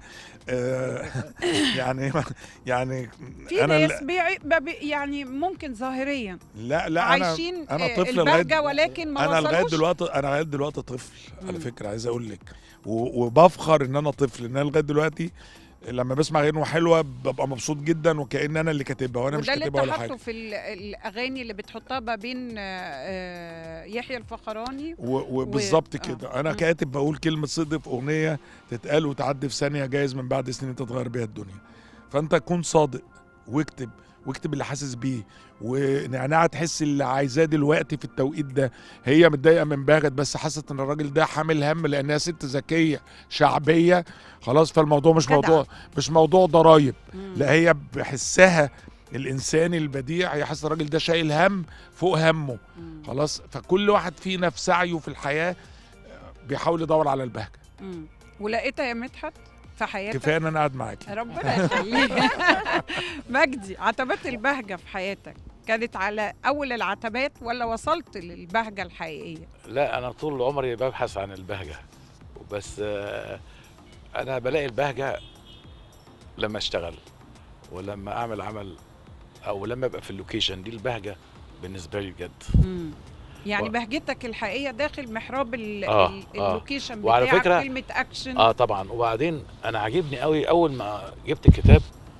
آه، يعني يعني في انا ناس بيع... بي... يعني ممكن ظاهريا لا لا انا عايشين أنا آه، طفل البهجه لغاية- ولكن ما انا لغايه وصلوش دلوقتي انا لغايه دلوقتي طفل على مم. فكره عايز اقول لك و- وبفخر ان انا طفل ان انا لغايه دلوقتي لما بسمع غنوه حلوه ببقى مبسوط جدا وكأن انا اللي كاتبها وانا مش وده اللي كاتبها انت ولا حاطه حاجه في ال- الاغاني اللي بتحطها ما بين آه، آه، يحيى الفخراني و- وبالظبط آه. كده انا مم. كاتب بقول كلمه صدق في اغنيه تتقال وتعدي في ثانيه جايز من بعد سنين تتغير بيها الدنيا فانت كون صادق واكتب واكتب اللي حاسس بيه ونعناع تحس اللي عايزاه دلوقتي في التوقيت ده هي متضايقه من باغت بس حست ان الراجل ده حامل هم لانها ست ذكيه شعبيه خلاص فالموضوع مش جدع. موضوع مش موضوع ضرايب مم. لا هي بحسها الانساني البديع هي حاسه الراجل ده شايل هم فوق همه مم. خلاص فكل واحد فينا في سعيه في الحياه آه، بيحاول يدور على البهجه مم. ولقيتها يا مدحت في حياتك كفايه ان انا قاعد معاكي ربنا يخليك مجدي عتبات البهجه في حياتك كانت على اول العتبات ولا وصلت للبهجه الحقيقيه لا انا طول عمري ببحث عن البهجه بس آه، انا بلاقي البهجه لما اشتغل ولما اعمل عمل او لما ابقى في اللوكيشن دي البهجه بالنسبه لي بجد مم. يعني و- بهجتك الحقيقيه داخل محراب ال- آه، ال- آه. اللوكيشن وعلى بتاعك فكرة- كلمه اكشن اه طبعا وبعدين انا عاجبني قوي اول ما جبت الكتاب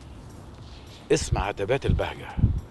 اسم عتبات البهجه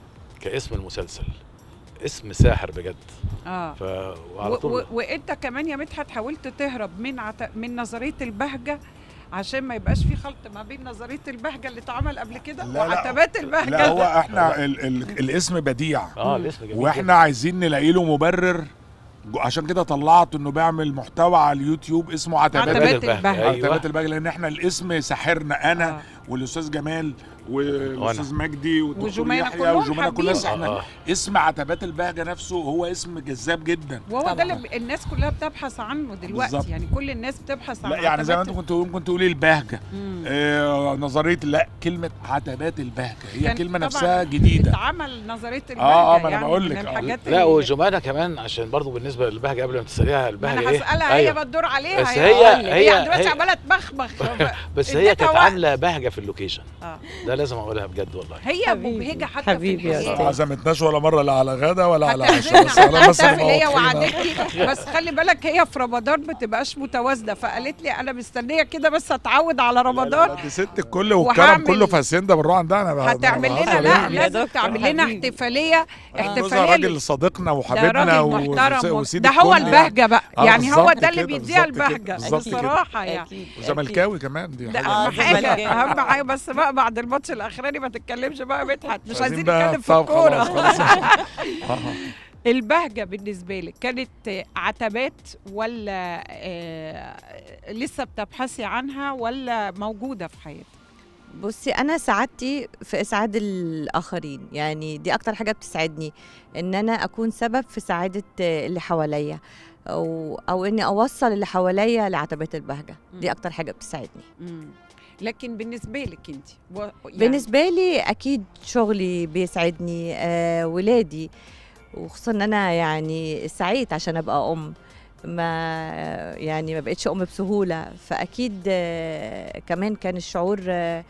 كاسم المسلسل اسم ساحر بجد اه ف و- وعلى و- طول وانت كمان يا مدحت حاولت تهرب من عت... من نظريه البهجه عشان ما يبقاش في خلط ما بين نظريه البهجه اللي اتعمل قبل كده لا، لا. وعتبات البهجه لا هو احنا ال ال الاسم بديع اه الاسم جميل واحنا عايزين نلاقي له مبرر جو- عشان كده طلعت انه بيعمل محتوى على اليوتيوب اسمه عتبات عتبات البهجة. البهجه أيوة. عتبات البهجه لان احنا الاسم ساحرنا انا آه. والاستاذ جمال والاستاذ مجدي والدكتور وجمانة يحيى كلهم وجمانة كلها حابين. احنا آه. اسم عتبات البهجه نفسه هو اسم جذاب جدا وهو ده اللي ب- الناس كلها بتبحث عنه دلوقتي بالظبط. يعني كل الناس بتبحث عن لا يعني زي ما انت عتبات- كنت ممكن تقولي البهجه مم. آه نظريه لا كلمه عتبات البهجه هي كان كلمه طبعاً نفسها جديده اتعمل نظريه البهجه آه، ما أنا يعني بقول من لك، آه. الحاجات لا اللي- وجمانة كمان عشان برضو بالنسبه للبهجه قبل ما تساليها ما البهجه انا ايه هسالها أيوة. هي بتدور عليها بس هي هي- هقول لك. هي- هي دلوقتي هي- عماله تبخبخ بس هي اديتها كانت وقت. عامله بهجه في اللوكيشن آه. ده لازم اقولها بجد والله هي حبيبي. مبهجه حتى حبيبي في يا ما أستاذ. الحياه عزمتناش ولا مره لا على غدا ولا على هتعزمنا عشاء بس على بس حتى هي المواقف. وعدتني بس خلي بالك هي في رمضان ما تبقاش متوازنه فقالت لي انا مستنيه كده بس اتعود على لا، لا، رمضان لا، دي ست الكل والكرم وهعمل- كله في هاسيندا بنروح عندها انا بقى- هتعمل أنا لنا بهزر لا يعني. يا لازم دكتور تعمل لنا حبيبي. احتفاليه جوزها احتفاليه راجل صديقنا ده وحبيبنا راجل و- محترم و- وسيد ده هو الكل البهجه بقى آه، يعني هو بالظبط ده اللي كده، بيديها بالظبط كده، البهجه بالظبط كده. بصراحه يعني أكيد، أكيد. وزملكاوي كمان دي ده حاجة. اهم آه، حاجه زملكاوي. اهم حاجه بس بقى بعد الماتش الاخراني ما تتكلمش بقى مدحت مش عايزين بقى نتكلم في طب خلاص، الكوره خلاص. آه. البهجه بالنسبه لك كانت عتبات ولا آه لسه بتبحثي عنها ولا موجوده في حياتك بصي انا سعادتي في اسعاد الاخرين يعني دي اكتر حاجه بتسعدني ان انا اكون سبب في سعاده اللي حواليا او او اني اوصل اللي حواليا لعتبات البهجه دي مم. اكتر حاجه بتساعدني مم. لكن بالنسبه لك انت و... يعني بالنسبه لي اكيد شغلي بيسعدني آه ولادي وخصوصا ان انا يعني سعيت عشان ابقى ام ما يعني ما بقتش ام بسهوله فاكيد آه كمان كان الشعور آه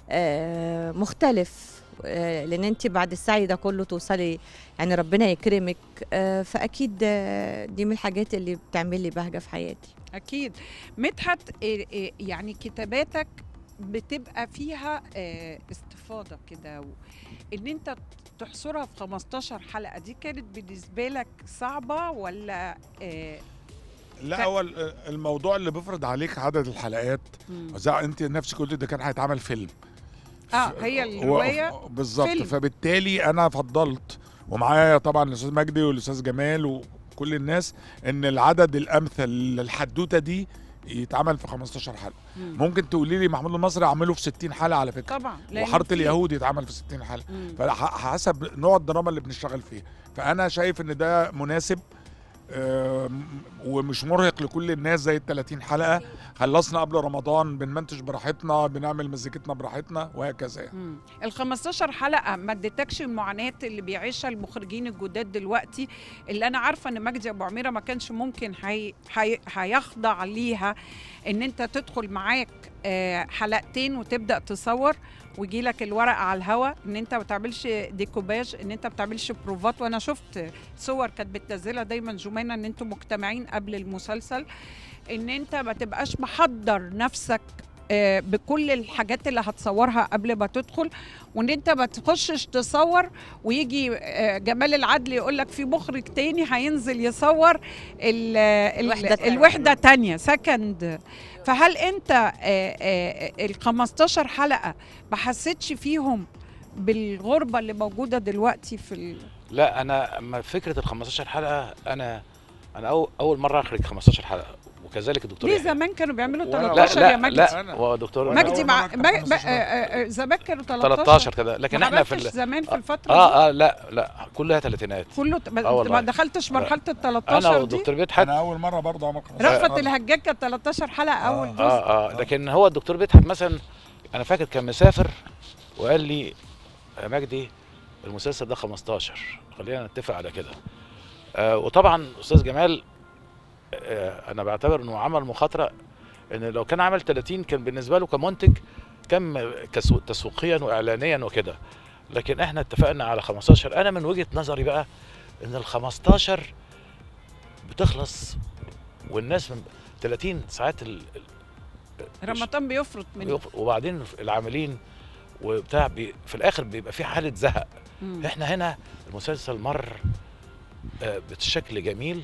آه مختلف آه لان انت بعد السعي ده كله توصلي يعني ربنا يكرمك آه فاكيد آه دي من الحاجات اللي بتعمل لي بهجه في حياتي اكيد مدحت إيه إيه يعني كتاباتك بتبقى فيها آه، استفاضه كده و- ان انت تحصرها في 15 حلقه دي كانت بالنسبه لك صعبه ولا آه، لا هو ال- الموضوع اللي بيفرض عليك عدد الحلقات مم. زي انت نفسك قلت ده كان هيتعمل فيلم اه ف- هي هو- الروايه بالظبط فيلم. فبالتالي انا فضلت ومعايا طبعا الاستاذ مجدي والاستاذ جمال وكل الناس ان العدد الامثل للحدوته دي يتعمل في 15 حلقه مم. ممكن تقولي لي محمود المصري اعمله في 60 حلقه على فكره طبعا لأن وحاره في- اليهود يتعمل في 60 حلقه مم. فحسب نوع الدراما اللي بنشتغل فيه فانا شايف ان ده مناسب آم، ومش مرهق لكل الناس زي ال 30 حلقه خلصنا قبل رمضان بنمنتج براحتنا بنعمل مزيكتنا براحتنا وهكذا يعني. مم. ال 15 حلقه ما اديتكش المعاناه اللي بيعيشها المخرجين الجداد دلوقتي اللي انا عارفه ان مجدي ابو عميره ما كانش ممكن هي... هي... هيخضع ليها ان انت تدخل معاك آه، حلقتين وتبدا تصور ويجي لك الورق على الهوا ان انت ما بتعملش ديكوباج ان انت ما بتعملش بروفات وانا شفت صور كانت بتنزلها دايما جمانه ان انتم مجتمعين قبل المسلسل ان انت ما تبقاش محضر نفسك آه، بكل الحاجات اللي هتصورها قبل ما تدخل وان انت ما تخشش تصور ويجي آه، جمال العدل يقول لك في مخرج تاني هينزل يصور ال- ال- الوحدة التانية. الوحده تانية سكند فهل انت ال 15 حلقه ما حسيتش فيهم بالغربه اللي موجوده دلوقتي في ال... لا انا اما فكره ال 15 حلقه انا انا أول, اول مره اخرج 15 حلقه وكذلك الدكتور ليه يحيى. زمان كانوا بيعملوا وأنا- لا 13 يا لا مجدي لا أنا. هو دكتور وأنا مجدي أول مع مرة أكتب ما- 15 ما- آه، آه، آه، زمان كانوا 13 13 كده لكن ما احنا في عملتش ال... زمان في الفتره دي اه اه لا لا كلها ثلاثينات كله ت- ما آه انت والله. ما دخلتش مرحله ال انا 13 دي والدكتور مدحت انا اول مره برضه اعمل 15 رأفت مرة. الهجاج كانت 13 حلقه اول جزء اه اه لكن هو الدكتور مدحت مثلا انا فاكر كان مسافر وقال لي يا مجدي المسلسل ده 15 خلينا نتفق على كده آه وطبعا استاذ جمال آه انا بعتبر انه عمل مخاطره ان لو كان عمل 30 كان بالنسبه له كمنتج كان كسو- تسويقيا واعلانيا وكده لكن احنا اتفقنا على 15 انا من وجهه نظري بقى ان ال 15 بتخلص والناس من 30 ساعات ال- ال- رمضان بيفرط من بيقف- وبعدين العاملين وبتاع بي في الاخر بيبقى في حاله زهق مم. احنا هنا المسلسل مر آه، بشكل جميل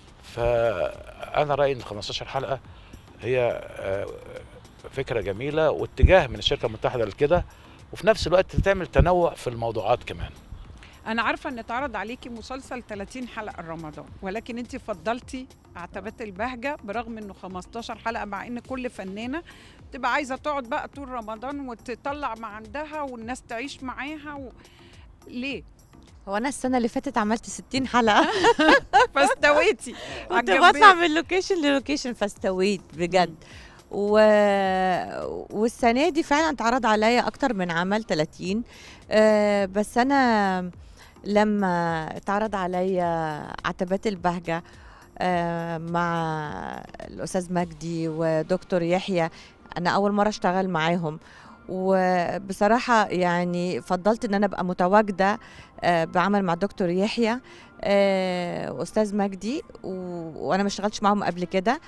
فانا رايي ان 15 حلقه هي آه، فكره جميله واتجاه من الشركه المتحده لكده وفي نفس الوقت تعمل تنوع في الموضوعات كمان انا عارفه ان اتعرض عليكي مسلسل 30 حلقه رمضان ولكن انت فضلتي عتبات البهجه برغم انه 15 حلقه مع ان كل فنانه تبقى عايزه تقعد بقى طول رمضان وتطلع ما عندها والناس تعيش معاها و... ليه هو انا السنه اللي فاتت عملت 60 حلقه فاستويتي كنت عالجنبين. بطلع من لوكيشن للوكيشن فاستويت بجد و... والسنه دي فعلا اتعرض عليا اكتر من عمل 30 آه بس انا لما اتعرض عليا عتبات البهجه آه مع الاستاذ مجدي ودكتور يحيى انا اول مره اشتغل معاهم وبصراحه يعني فضلت ان انا ابقى متواجده آه بعمل مع دكتور يحيى آه واستاذ مجدي و... وانا ما اشتغلتش معاهم قبل كده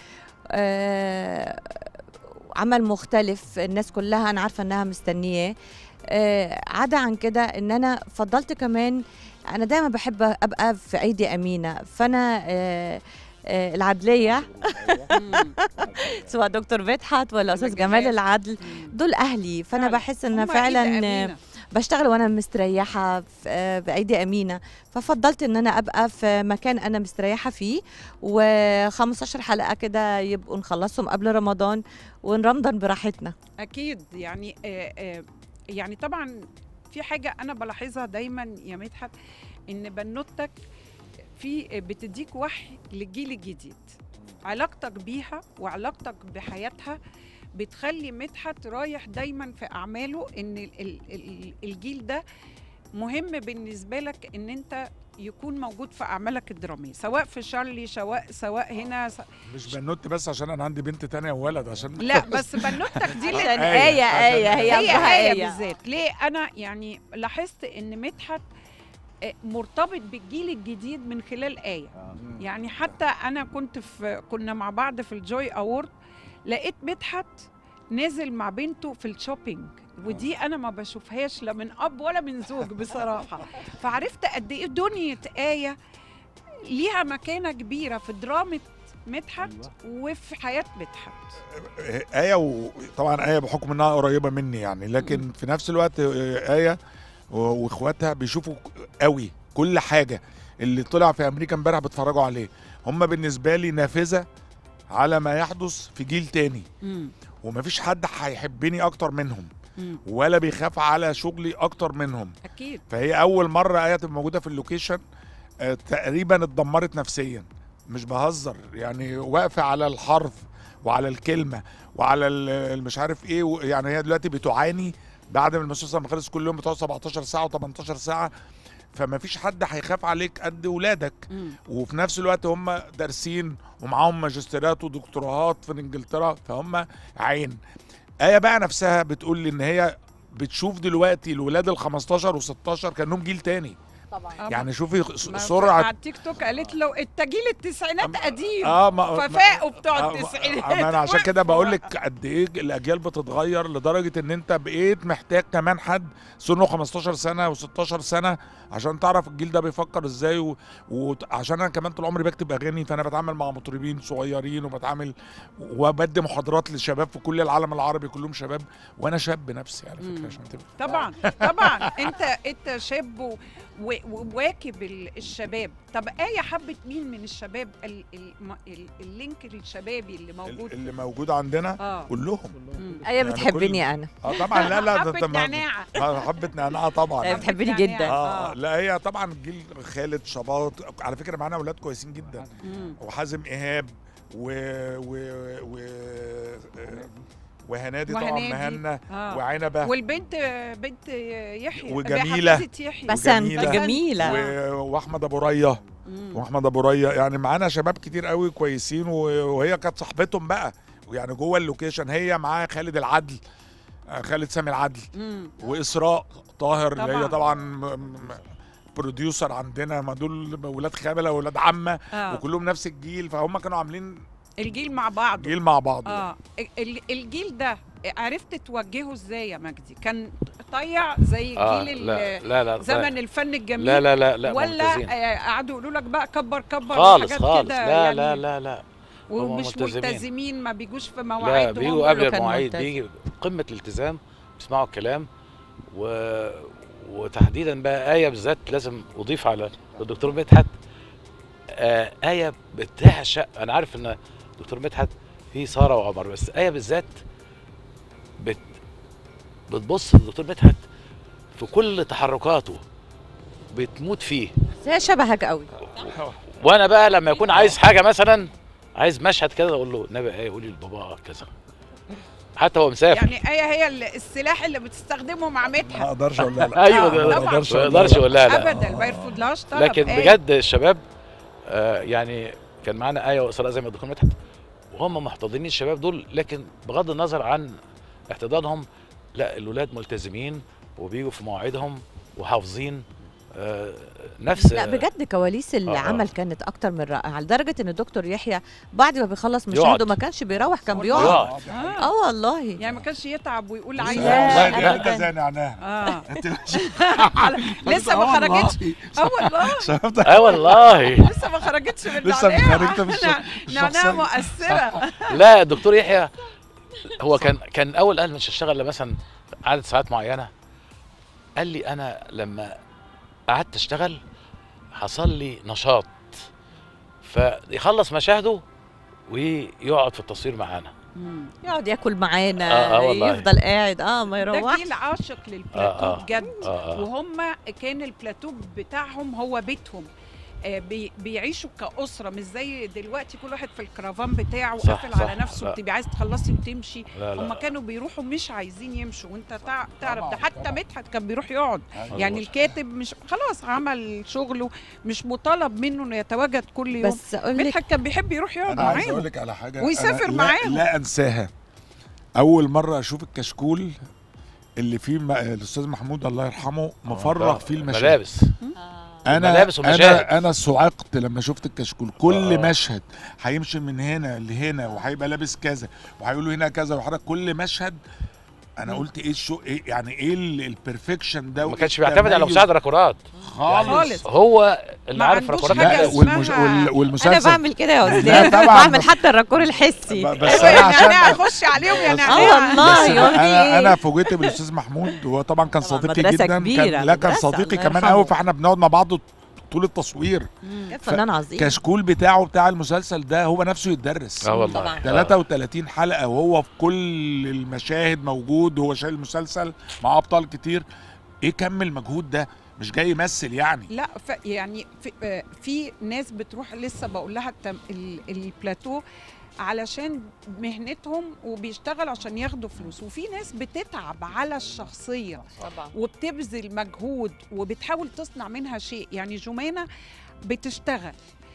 آه عمل مختلف الناس كلها انا عارفه انها مستنياه آه عدا عن كده ان انا فضلت كمان انا دايما بحب ابقى في ايدي امينه فانا آه آه العدليه مم. سواء دكتور مدحت ولا استاذ جمال. جمال العدل مم. دول اهلي فانا فعلا. بحس ان هما إيد فعلا أمينة. بشتغل وانا مستريحه في- آه، بايدي امينه ففضلت ان انا ابقى في مكان انا مستريحه فيه و15 حلقه كده يبقوا نخلصهم قبل رمضان ونرمضان براحتنا اكيد يعني آه آه يعني طبعا في حاجه انا بلاحظها دايما يا مدحت ان بنوتك في بتديك وحي للجيل الجديد علاقتك بيها وعلاقتك بحياتها بتخلي مدحت رايح دايما في اعماله ان ال ال ال الجيل ده مهم بالنسبه لك ان انت يكون موجود في اعمالك الدراميه سواء في شارلي سواء سواء هنا س... مش بنوت بس عشان انا عندي بنت تانية وولد عشان لا بس بنوتك دي اللي عشان آية، آية عشان آية هي هي أبوها آية آية بالذات ليه أنا يعني لاحظت إن مدحت آه، مرتبط بالجيل الجديد من خلال آية يعني حتى أنا كنت في كنا مع بعض في الجوي أورد لقيت مدحت نازل مع بنته في الشوبينج ودي انا ما بشوفهاش لا من اب ولا من زوج بصراحه فعرفت قد ايه دنيا ايه ليها مكانه كبيره في دراما مدحت وفي حياه مدحت آية وطبعا آية بحكم إنها قريبة مني يعني لكن في نفس الوقت آه، آية و- وإخواتها بيشوفوا قوي كل حاجة اللي طلع في أمريكا امبارح بيتفرجوا عليه هم بالنسبة لي نافذة على ما يحدث في جيل تاني ومفيش حد هيحبني أكتر منهم مم. ولا بيخاف على شغلي أكتر منهم اكيد فهي أول مرة آية تبقى موجودة في اللوكيشن آه، تقريبا اتدمرت نفسيا مش بهزر يعني واقفة على الحرف وعلى الكلمة وعلى ال- المش عارف ايه و- يعني هي دلوقتي بتعاني بعد ما المسلسل ما خلص كل يوم بتقعد 17 ساعة و18 ساعة فما فيش حد هيخاف عليك قد ولادك مم. وفي نفس الوقت هم دارسين ومعاهم ماجستيرات ودكتوراهات في انجلترا فهم عين آية بقى نفسها بتقول لي ان هي بتشوف دلوقتي الولاد ال 15 و16 كانهم جيل تاني طبعا آه، يعني شوفي ما- س- ما سرعه على التيك توك قالت له انت جيل التسعينات قديم اه ما ففاقوا بتوع آه، التسعينات ما انا عشان كده وقفوا. بقول لك قد ايه الاجيال بتتغير لدرجه ان انت بقيت محتاج كمان حد سنه 15 سنه و16 سنه عشان تعرف الجيل ده بيفكر ازاي و- وعشان انا كمان طول عمري بكتب اغاني فانا بتعامل مع مطربين صغيرين وبتعامل وبدي محاضرات للشباب في كل العالم العربي كلهم شباب وانا شاب نفسي على مم. فكره عشان تبقى طبعا طبعا انت انت شاب و- و- وواكب ال- الشباب طب ايه حبت مين من الشباب ال ال ال اللينك الشبابي اللي موجود اللي موجود عندنا اه كلهم مم. ايه يعني بتحبني انا اه طبعا لا لا ده حبة انت ما- نعناع آه، حبة نعناع طبعا أيوة، بتحبني نعناع. جدا. اه آه. لا هي طبعا جيل خالد شباط على فكره معانا اولاد كويسين جدا مم. وحازم ايهاب و و و وهنادي طبعا وهنادي. مهنا آه. وعنبه والبنت بنت يحيى وجميلة. حفيدة يحيى بسنت وجميلة. جميلة و- واحمد ابو ريه مم. واحمد ابو ريه يعني معانا شباب كتير قوي كويسين و- وهي كانت صاحبتهم بقى يعني جوه اللوكيشن هي معاها خالد العدل آه، خالد سامي العدل مم. واسراء طاهر اللي هي طبعاً. طبعا م- م- بروديوسر عندنا ما دول ولاد خابله ولاد عمه آه. وكلهم نفس الجيل فهم كانوا عاملين الجيل مع بعض جيل مع بعض اه ال- الجيل ده عرفت توجهه ازاي يا مجدي كان طيع زي اه جيل لا ال- لا لا زمن الفن الجميل لا لا لا لا ولا ممتازين. آه، قعدوا يقولوا لك بقى كبر كبر خالص وحاجات خالص كده لا يعني لا لا لا هم ومش ملتزمين. ملتزمين ما بيجوش في لا مواعيدهم بيجوا قبل كله كان المواعيد ممتاز. بيجي قمه الالتزام بيسمعوا الكلام و... وتحديدا بقى ايه بالذات لازم اضيف على الدكتور مدحت آه ايه بتعشق انا عارف ان الدكتور مدحت في ساره وعمر بس ايه بالذات بت... بتبص للدكتور مدحت في كل تحركاته بتموت فيه هي شبهك قوي وانا بقى لما يكون عايز حاجه مثلا عايز مشهد كده اقول له نبي ايه قولي لبابا كذا حتى هو مسافر يعني ايه هي ال- السلاح اللي بتستخدمه مع ما مدحت اقدرش اقول لا لا ايوه آه، ده- طبعاً. ما اقدرش اقول لا لا ابدا ما يرفضلهاش طلب لكن آية. بجد الشباب آه يعني كان معانا ايه واسراء زي ما الدكتور مدحت وهم محتضنين الشباب دول لكن بغض النظر عن احتضانهم لا الولاد ملتزمين وبيجوا في مواعيدهم وحافظين آه نفس لا بجد كواليس آه. العمل كانت اكتر من رائعه لدرجه ان الدكتور يحيى بعد ما بيخلص يقعد. مشاهده ما كانش بيروح كان بيقعد يقعد. آه. اه والله يعني ما كانش يتعب ويقول عايز لا، والله أمشي. دي أبداً. حته زي نعناع اه انت لسه ما خرجتش اه والله شفت اه والله لسه ما خرجتش من لسه ما النعناع. خرجت من الش- نع- نعناع الشخصية. مؤثره لا الدكتور يحيى هو كان كان اول قال مش هشتغل مثلا عدد ساعات معينه قال لي انا لما قعدت اشتغل حصل لي نشاط فيخلص مشاهده ويقعد في التصوير معانا يقعد ياكل معانا آه، آه والله. يفضل قاعد اه ما ده يروحش جيل عاشق آه، للبلاتو آه. بجد آه، آه. وهم كان البلاتو بتاعهم هو بيتهم آه، بي- بيعيشوا كأسرة مش زي دلوقتي كل واحد في الكرافان بتاعه صح، قافل على صح، نفسه لا. وتبقى عايز تخلصي وتمشي لا هم لا كانوا بيروحوا مش عايزين يمشوا وانت تع- تعرف ده طبعاً، حتى طبعاً. مدحت كان بيروح يقعد يعني مظبوط. الكاتب مش خلاص عمل شغله مش مطالب منه انه يتواجد كل يوم بس اقول لك مدحت كان بيحب يروح يقعد انا عايز اقول معاهم لك على حاجه ويسافر أنا لا- معاهم. لا انساها اول مره اشوف الكشكول اللي فيه م- الاستاذ محمود الله يرحمه مفرغ فيه المشاهد ملابس انا ملابس ومشاهد. انا انا صعقت لما شفت الكشكول كل آه. مشهد هيمشي من هنا لهنا وهيبقى لابس كذا وهيقولوا هنا كذا وحضرتك كل مشهد انا قلت ايه الشو إيه يعني ايه البرفكشن ده ما كانش بيعتمد على والتميز؟ مساعد راكورات خالص خالص. هو اللي ما عارف عندوش راكورات حاجة لا الناس. والمش اسمها- وال- انا والمسلسل بعمل كده يا لا استاذ طبعاً، بعمل بس- حتى الراكور الحسي ب- بس ايوه انا يعني عشان انا اخش عليهم يعني بس- اه عليها. والله بس يقول لي انا ايه انا فوجئت بالاستاذ محمود هو طبعا كان طبعاً صديقي مدرسة جدا كبيرة، كان لا كان مدرسة، صديقي الله كمان يرحمه. قوي فاحنا بنقعد مع بعض طول التصوير كان فنان عظيم كشكول بتاعه بتاع المسلسل ده هو نفسه يتدرس اه والله طبعاً. آه. 33 حلقه وهو في كل المشاهد موجود وهو شايل المسلسل مع ابطال كتير ايه كم المجهود ده مش جاي يمثل يعني لا ف يعني في, آه، في ناس بتروح لسه بقول لها التم ال- البلاتو علشان مهنتهم وبيشتغل عشان ياخدوا فلوس وفي ناس بتتعب على الشخصيه طبعا وبتبذل مجهود وبتحاول تصنع منها شيء يعني جمانه بتشتغل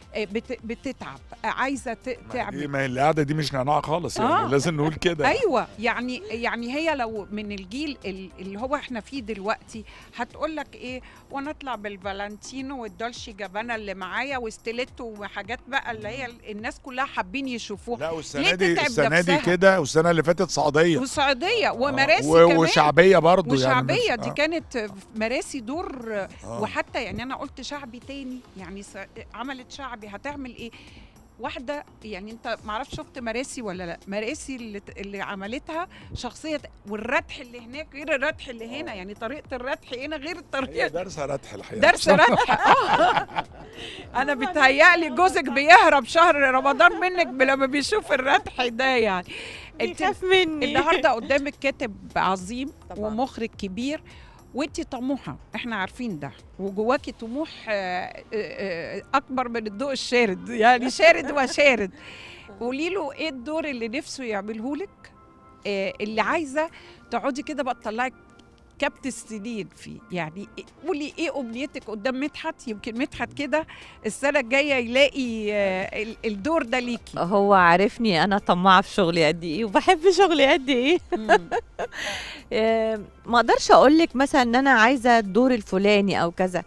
آه، بت- بتتعب آه، عايزه ت- ما دي تعمل ما هي القعده دي مش نعناع خالص يعني آه. لازم نقول كده ايوه يعني يعني هي لو من الجيل ال- اللي هو احنا فيه دلوقتي هتقول لك ايه وانا اطلع بالفالنتينو والدولشي جابانا اللي معايا وستيليتو وحاجات بقى اللي هي ال- الناس كلها حابين يشوفوها لا والسنه ليه دي تتعب السنه دي نفسها؟ كده والسنه اللي فاتت سعوديه والسعوديه ومراسي و- كمان وشعبيه برضو وشعبيه يعني دي آه. كانت مراسي دور آه. وحتى يعني انا قلت شعبي تاني يعني س- عملت شعبي هتعمل ايه واحده يعني انت معرفش شفت مراسي ولا لا مراسي اللي, اللي عملتها شخصيه والردح اللي هناك غير الردح اللي هنا يعني طريقه الردح هنا غير هي الطريقه دارسه ردح الحقيقه درس ردح آه. انا بيتهيألي جوزك بيهرب شهر رمضان منك لما بيشوف الردح ده يعني انت بيخاف مني النهارده قدامك كاتب عظيم طبعاً. ومخرج كبير وانت طموحه احنا عارفين ده وجواكي طموح آه، آه، آه، اكبر من الضوء الشارد يعني شارد وشارد قولي له ايه الدور اللي نفسه يعمله لك آه، اللي عايزه تقعدي كده بقى تطلعي كبت السنين فيه يعني إيه- قولي ايه امنيتك قدام مدحت يمكن مدحت كده السنه الجايه يلاقي آه، ال- الدور ده ليكي هو عارفني انا طماعه في شغلي قد ايه وبحب شغلي قد ايه مم. آه، ما اقدرش اقول لك مثلا ان انا عايزه الدور الفلاني او كذا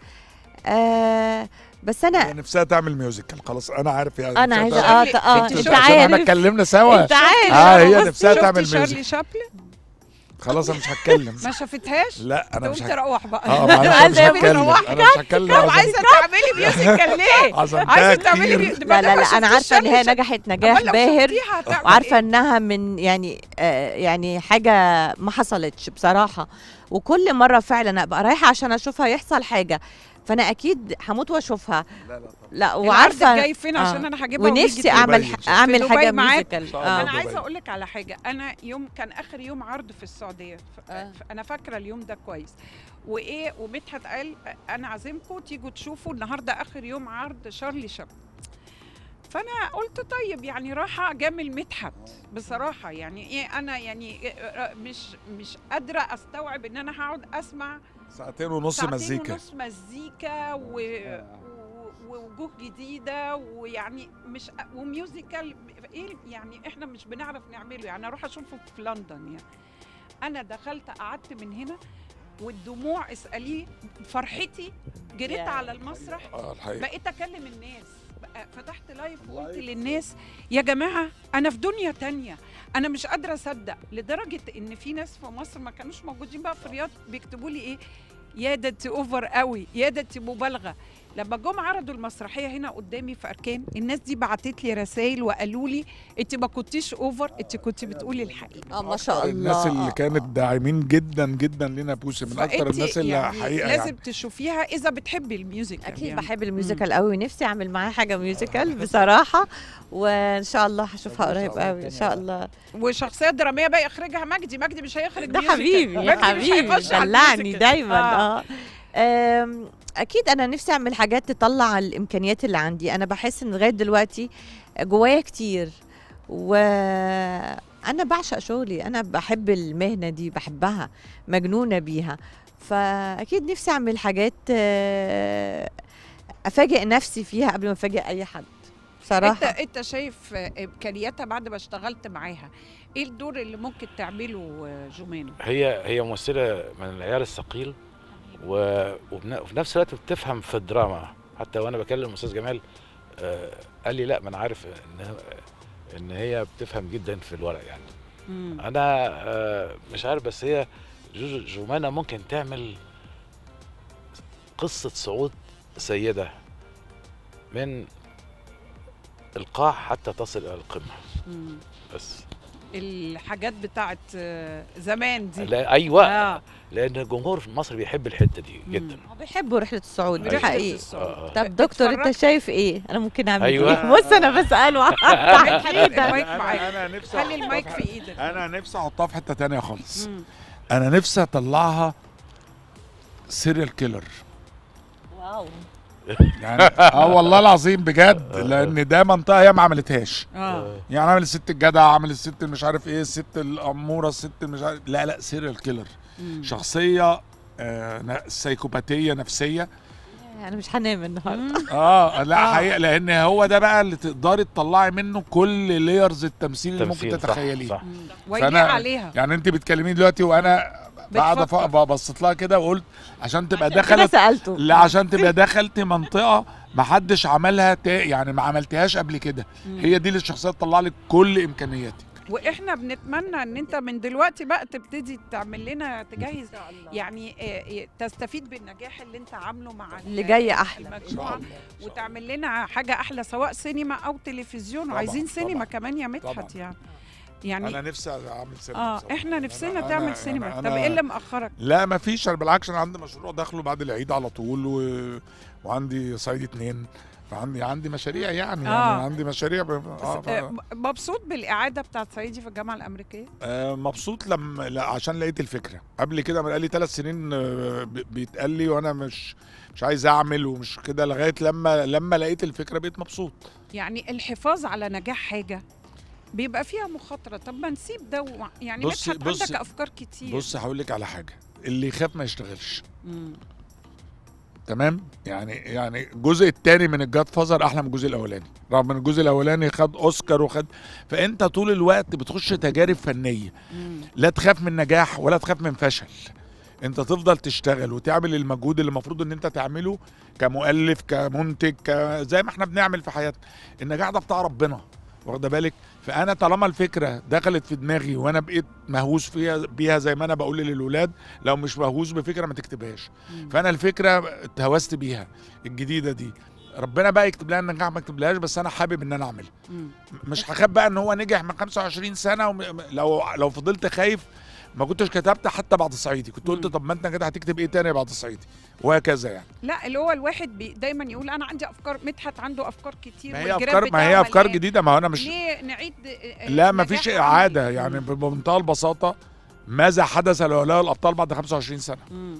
آه بس انا هي نفسها تعمل ميوزيكال خلاص انا عارف يعني انا نفسها عايزه تعمل- اه ت- اه انت انت شفتي عشان احنا عارف اتكلمنا سوا انت عارف اه هي بص، نفسها شفتي تعمل شارلي ميوزك شابلن خلاص انا مش هتكلم ما شافتهاش لا انا مش تقوم هتكلم تروح بقى اه معلش انا مش لازم هتكلم نروح. انا مش هتكلم طب عشان- عايزه تعملي ميوزيكال ليه؟ عشان عايزه ده تعملي كتير. ميو- لا ما لا دام لا ما انا عارفه ان هي شفتيش نجحت أمال نجاح لو باهر شفتيها هتعمل وعارفه إيه؟ انها من يعني آه يعني حاجه ما حصلتش بصراحه وكل مره فعلا ابقى رايحه عشان اشوفها يحصل حاجه فانا اكيد هموت واشوفها لا لا طبعا. لا العرض وعارفه الجاي فين عشان آه. انا هجيبها ونيجي ونفسي تاني. اعمل دبي. اعمل في حاجه دبي معاك؟ ميوزيكال إن شاء الله. اه انا دبي. عايزه اقول لك على حاجه انا يوم كان اخر يوم عرض في السعوديه ف... آه. ف- انا فاكره اليوم ده كويس وايه ومدحت قال انا عازمكم تيجوا تشوفوا النهارده اخر يوم عرض شارلي شابلن فانا قلت طيب يعني راح اجامل مدحت بصراحه يعني ايه انا يعني إيه مش مش قادره استوعب ان انا هقعد اسمع ساعتين ونص ساعتين مزيكا ونص مزيكا و... و- ووجوه جديده ويعني مش وميوزيكال ايه يعني احنا مش بنعرف نعمله يعني اروح اشوفه في لندن يعني انا دخلت قعدت من هنا والدموع اساليه فرحتي جريت يا. على المسرح اه الحقيقه بقيت اكلم الناس بقى فتحت لايف وقلت للناس يا جماعه انا في دنيا تانية انا مش قادره اصدق لدرجه ان في ناس في مصر ما كانوش موجودين بقى في الرياض بيكتبوا لي ايه يا ده انت اوفر قوي يا ده انت مبالغه لما جم عرضوا المسرحيه هنا قدامي في اركان الناس دي بعتت لي رسائل وقالوا لي انت ما كنتيش اوفر انت كنت بتقولي الحقيقه اه ما شاء أكتر الله الناس اللي آه، كانت داعمين جدا جدا لنا بوسي من اكتر فأنت الناس اللي يعني حقيقه لازم يعني تشوفيها اذا بتحبي الميوزك اكيد بحب الميوزيكال قوي ونفسي اعمل معاه حاجه ميوزيكال بصراحه وان شاء الله هشوفها قريب قوي ان شاء الله وشخصيه دراميه بقى يخرجها مجدي مجدي مش هيخرج ده ميوزيكال. حبيبي مجدي يا مش حبيبي هيخش على دلعني الميوزيكال. دايما آه. اه أم، اكيد انا نفسي اعمل حاجات تطلع الامكانيات اللي عندي انا بحس ان لغايه دلوقتي جوايا كتير وانا بعشق شغلي انا بحب المهنه دي بحبها مجنونه بيها فاكيد نفسي اعمل حاجات آه، افاجئ نفسي فيها قبل ما افاجئ اي حد انت بصراحه انت شايف امكانياتها بعد ما اشتغلت معاها ايه الدور اللي ممكن تعمله جومانو هي هي ممثله من العيار الثقيل و- وبن- وفي نفس الوقت بتفهم في الدراما حتى وانا بكلم الاستاذ جمال آه، قال لي لا ما انا عارف ان ان هي بتفهم جدا في الورق يعني مم. انا آه، مش عارف بس هي جوجو جومانا ممكن تعمل قصه صعود سيده من القاع حتى تصل الى القمه مم. بس الحاجات بتاعت آه، زمان دي لا ايوه اه لان الجمهور في مصر بيحب الحته دي مم. جدا بيحبوا رحله الصعود رحلة حقيقي الصعود. آه. طب دكتور انت اتفرجت؟ شايف ايه انا ممكن اعمل أيوة. ايه بص انا بساله تحديدا المايك معاك انا نفسي خلي أحطها المايك في في ايدك انا نفسي احطها في حته تانية خالص مم. انا نفسي اطلعها سيريال كيلر واو يعني اه والله العظيم بجد لان ده منطقه هي ما عملتهاش اه يعني عمل الست الجدع عمل الست اللي مش عارف ايه الست الاموره الست اللي مش عارف لا لا سيريال كيلر مم. شخصيه آه ن- سيكوباتيه نفسيه انا مش هنام النهارده اه لا آه. حقيقه لان هو ده بقى اللي تقدري تطلعي منه كل لايرز التمثيل اللي ممكن تمثيل صح تتخيليه صح ويليق فأنا- عليها يعني انت بتكلميني دلوقتي وانا بعد بتفكر. ف- بصيت لها كده وقلت عشان تبقى كده دخلت سالته لا عشان تبقى دخلت منطقه ما حدش عملها تا يعني ما عملتهاش قبل كده مم. هي دي اللي الشخصيه تطلع لك كل امكانياتك واحنا بنتمنى ان انت من دلوقتي بقى تبتدي تعمل لنا تجهز يعني آه، آه، تستفيد بالنجاح اللي انت عامله مع ال- اللي جاي أحلى. المجموعه وتعمل لنا حاجه احلى سواء سينما او تلفزيون طبعاً، وعايزين سينما طبعاً. كمان يا مدحت طبعاً. يعني يعني انا نفسي اعمل سينما اه بصراحة. احنا نفسنا أنا- تعمل أنا- سينما أنا- طب ايه اللي مأخرك لا ما فيش انا بالعكس انا عندي مشروع داخله بعد العيد على طول و... وعندي صعيد اتنين فعندي عندي مشاريع يعني, آه. يعني عندي مشاريع ب... آه ف... آه، مبسوط بالاعاده بتاعت صعيدي في الجامعه الامريكيه آه مبسوط لما لا عشان لقيت الفكره قبل كده بقالي ثلاث سنين آه، ب- بيتقال لي وانا مش مش عايز اعمل ومش كده لغايه لما لما لقيت الفكره بقيت مبسوط يعني الحفاظ على نجاح حاجه بيبقى فيها مخاطره طب ما نسيب ده و... يعني بص- مدحت بص- عندك افكار كتير بص هقول لك على حاجه اللي يخاف ما يشتغلش مم. تمام يعني يعني الجزء الثاني من الجاد فازر احلى من الجزء الاولاني رغم ان الجزء الاولاني خد اوسكار وخد فانت طول الوقت بتخش تجارب فنيه مم. لا تخاف من نجاح ولا تخاف من فشل انت تفضل تشتغل وتعمل المجهود اللي المفروض ان انت تعمله كمؤلف كمنتج ك... زي ما احنا بنعمل في حياتنا النجاح ده بتاع ربنا واخده بالك فانا طالما الفكره دخلت في دماغي وانا بقيت مهووس فيها بيها زي ما انا بقول للولاد لو مش مهووس بفكره ما تكتبهاش مم. فانا الفكره اتهوست بيها الجديده دي ربنا بقى يكتب لها النجاح ما يكتبلهاش بس انا حابب ان انا اعملها مم. مش هخاف بقى ان هو نجح من 25 سنه وم... لو لو فضلت خايف ما كنتش كتبت حتى بعد الصعيدي كنت قلت مم. طب ما انت كده هتكتب ايه تاني بعد الصعيدي وهكذا يعني لا اللي هو الواحد بي دايما يقول انا عندي افكار مدحت عنده افكار كتير ما هي والجيران افكار ما هي بتاعه افكار مليان. جديده ما هو انا مش ليه نعيد آه، لا ما النجاح فيش عندي؟ اعاده يعني مم. بمنتهى البساطه ماذا حدث لهؤلاء الابطال بعد 25 سنه مم.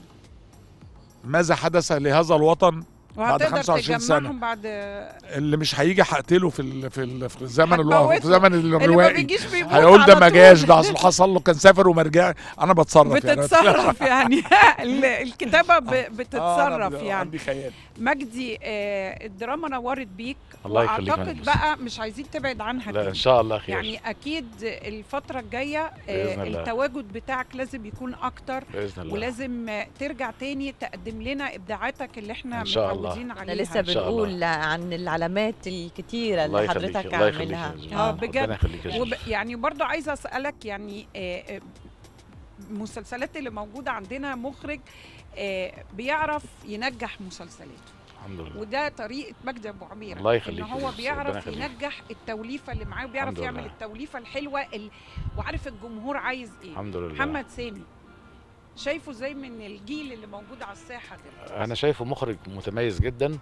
ماذا حدث لهذا الوطن بعد وهتقدر 25 سنة. تجمعهم بعد اللي مش هيجي هقتله في ال... في ال... في الزمن اللي هتموته. في الزمن اللي ما الروائي بيجيش بيموت هيقول ده على ما طول. جاش ده اصل حصل له كان سافر وما رجع انا بتصرف يعني بتتصرف يعني ال- الكتابه ب- آه، أنا بتتصرف ب- يعني عندي خيال مجدي آه، الدراما نورت بيك الله يخليك يا واعتقد مهندس. بقى مش عايزين تبعد عنها لا تاني. ان شاء الله خير يعني اكيد الفتره الجايه آه، بإذن الله. التواجد بتاعك لازم يكون اكتر باذن الله ولازم آه، ترجع تاني تقدم لنا ابداعاتك اللي احنا إن شاء الله. متعودين عليها احنا لسه إن شاء الله. بنقول عن العلامات الكتيره الله اللي يخليك حضرتك الله يخليك عاملها يا زوزو. آه، بجد. ربنا يخليك يا وب... زوزو. يعني برضو عايزه اسالك يعني آه، آه، المسلسلات اللي موجوده عندنا مخرج آه، بيعرف ينجح مسلسلاته الحمد لله وده طريقه مجدي ابو عمير الله يخليك ان يا هو زوزو. ربنا بيعرف يخليك. ينجح التوليفه اللي معاه وبيعرف الحمد يعمل لله. التوليفه الحلوه ال... وعارف الجمهور عايز ايه الحمد لله محمد سامي شايفه زي من الجيل اللي موجود على الساحه دلوقتي انا شايفه مخرج متميز جدا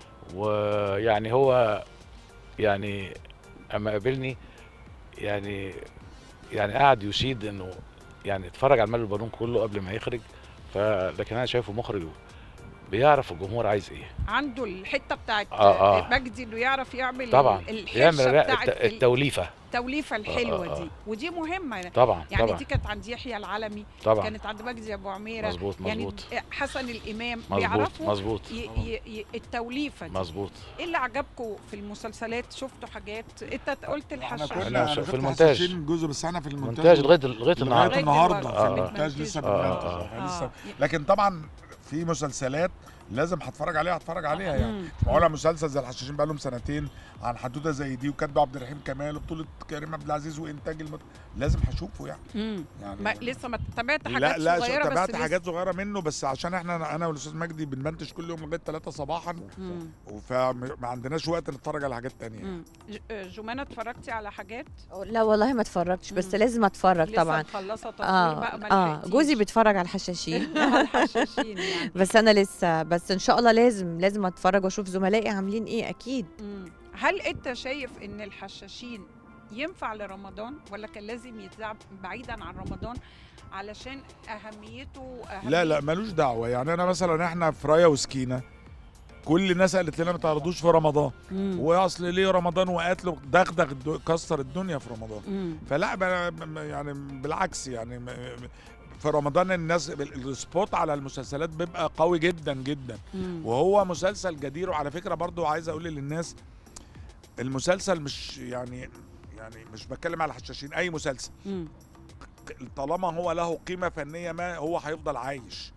ويعني هو يعني اما قابلني يعني يعني قعد يشيد انه يعني اتفرج على المال البالون كله قبل ما يخرج فلكن انا شايفه مخرج بيعرف الجمهور عايز ايه عنده الحته بتاعت آه، آه. مجدي انه يعرف يعمل طبعا الحرشه يعمل الر- بتاعت الت- التوليفه التوليفه الحلوه آه، آه. دي ودي مهمه طبعا يعني طبعا دي كانت عند يحيى العلمي طبعا كانت عند مجدي ابو عميره مظبوط يعني مظبوط حسن الامام مظبوط بيعرفوا مظبوط ي- ي- ي- التوليفه دي مظبوط ايه اللي عجبكم في المسلسلات شفتوا حاجات انت قلت الحشاش أنا أنا شو- شفت في المونتاج. 25 جزء بس انا في المونتاج مونتاج لغايه لغايه لغايه النهارده النهارده دلوقتي. في آه. المونتاج لسه آه، بنمنتج آه. يعني لسه آه. لكن طبعا في مسلسلات لازم هتفرج عليها هتفرج عليها يعني مم. معقوله مسلسل زي الحشاشين بقى لهم سنتين عن حدوته زي دي وكاتبه عبد الرحيم كمال وبطوله كريم عبد العزيز وانتاج المت... لازم هشوفه يعني مم. يعني ما لسه ما تابعت لا حاجات لا صغيره بس تابعت لسه. حاجات صغيره منه بس عشان احنا انا والاستاذ مجدي بنمنتج كل يوم لغايه 3 صباحا مم. فما عندناش وقت نتفرج على حاجات تانية مم. ج- آه، جمانه اتفرجتي على حاجات لا والله ما اتفرجتش بس مم. لازم اتفرج لسه طبعا مخلصه تصوير اه بقى ما اه لحقتيش. جوزي بيتفرج على الحشاشين الحشاشين يعني بس انا لسه بس ان شاء الله لازم لازم اتفرج واشوف زملائي عاملين ايه اكيد مم. هل انت شايف ان الحشاشين ينفع لرمضان ولا كان لازم يتذاع بعيدا عن رمضان علشان اهميته وأهمية لا لا ملوش دعوه يعني انا مثلا احنا في رايه وسكينه كل الناس قالت لنا ما تعرضوش في رمضان مم. واصل ليه رمضان وقتله دغدغ الدو- كسر الدنيا في رمضان مم. فلا ب- ب- يعني بالعكس يعني م- م- في رمضان الناس ال- السبوت على المسلسلات بيبقى قوي جدا جدا مم. وهو مسلسل جدير وعلى فكره برضو عايز اقول للناس المسلسل مش يعني يعني مش بتكلم على الحشاشين اي مسلسل مم. طالما هو له قيمه فنيه ما هو هيفضل عايش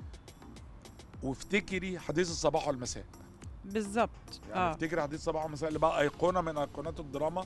وافتكري حديث الصباح والمساء بالظبط يعني اه افتكري حديث الصباح والمساء اللي بقى ايقونه من ايقونات الدراما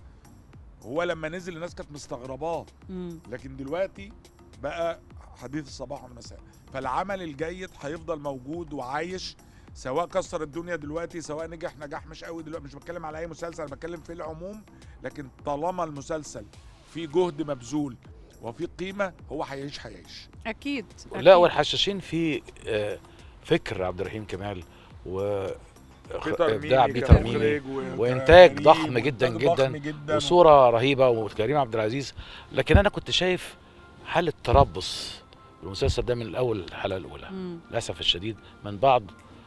هو لما نزل الناس كانت مستغرباه مم. لكن دلوقتي بقى حديث الصباح والمساء فالعمل الجيد هيفضل موجود وعايش سواء كسر الدنيا دلوقتي سواء نجح نجاح مش قوي دلوقتي مش بتكلم على اي مسلسل انا بتكلم في العموم لكن طالما المسلسل فيه جهد مبذول وفي قيمه هو هيعيش هيعيش اكيد لا أكيد. والحشاشين في آه، فكر عبد الرحيم كمال و بيتر ابداع ميمي بيتر ميمي كمخرج و- وإنتاج ككريم ضخم جداً وإنتاج جداً ضخم جدا وصوره رهيبه وكريم عبد العزيز لكن انا كنت شايف حاله تربص المسلسل ده من الاول الحلقه الاولى مم. للاسف الشديد من بعض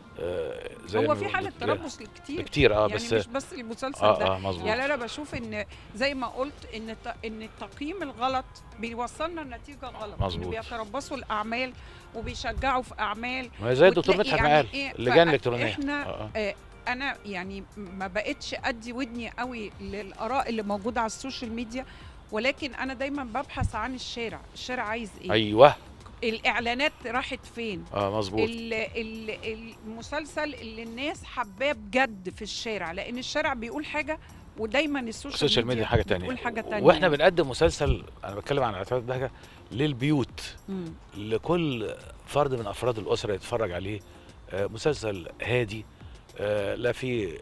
آه، زي هو ما في حاله بتقول- تربص كتير كتير اه يعني بس مش بس المسلسل ده اه اه مظبوط يعني انا بشوف ان زي ما قلت ان الت- ان التقييم الغلط بيوصلنا لنتيجه غلط إن مظبوط. بيتربصوا الاعمال وبيشجعوا في اعمال ما هي زي الدكتور وتلاقي مدحت يعني قال إيه، اللجان فإحنا- الالكترونيه إحنا آه، آه. آه، انا يعني ما بقتش ادي ودني قوي للاراء اللي موجوده على السوشيال ميديا ولكن انا دايما ببحث عن الشارع الشارع عايز ايه ايوه الاعلانات راحت فين اه مظبوط ال- ال- المسلسل اللي الناس حباه بجد في الشارع لان الشارع بيقول حاجه ودايما السوشيال, السوشيال ميديا حاجه تانية بتقول حاجه تانية واحنا بنقدم مسلسل انا بتكلم عن اعتماد بهجه للبيوت مم. لكل فرد من افراد الاسره يتفرج عليه آه، مسلسل هادي آه، لا فيه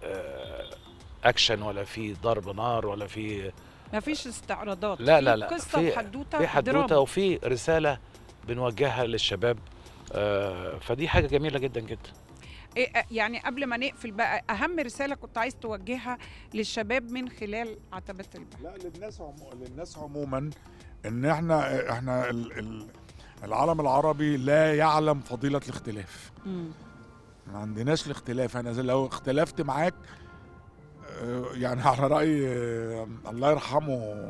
آه، اكشن ولا فيه ضرب نار ولا فيه ما فيش استعراضات لا في لا لا قصه في وحدوته في حدوته دراما. وفي رساله بنوجهها للشباب آه، فدي حاجه جميله جدا جدا إيه آه، يعني قبل ما نقفل بقى اهم رساله كنت عايز توجهها للشباب من خلال عتبات البحر لا للناس عمو... للناس عموما ان احنا احنا ال... ال... العالم العربي لا يعلم فضيله الاختلاف مم. ما عندناش الاختلاف انا زي لو اختلفت معاك آه، يعني على راي آه، الله يرحمه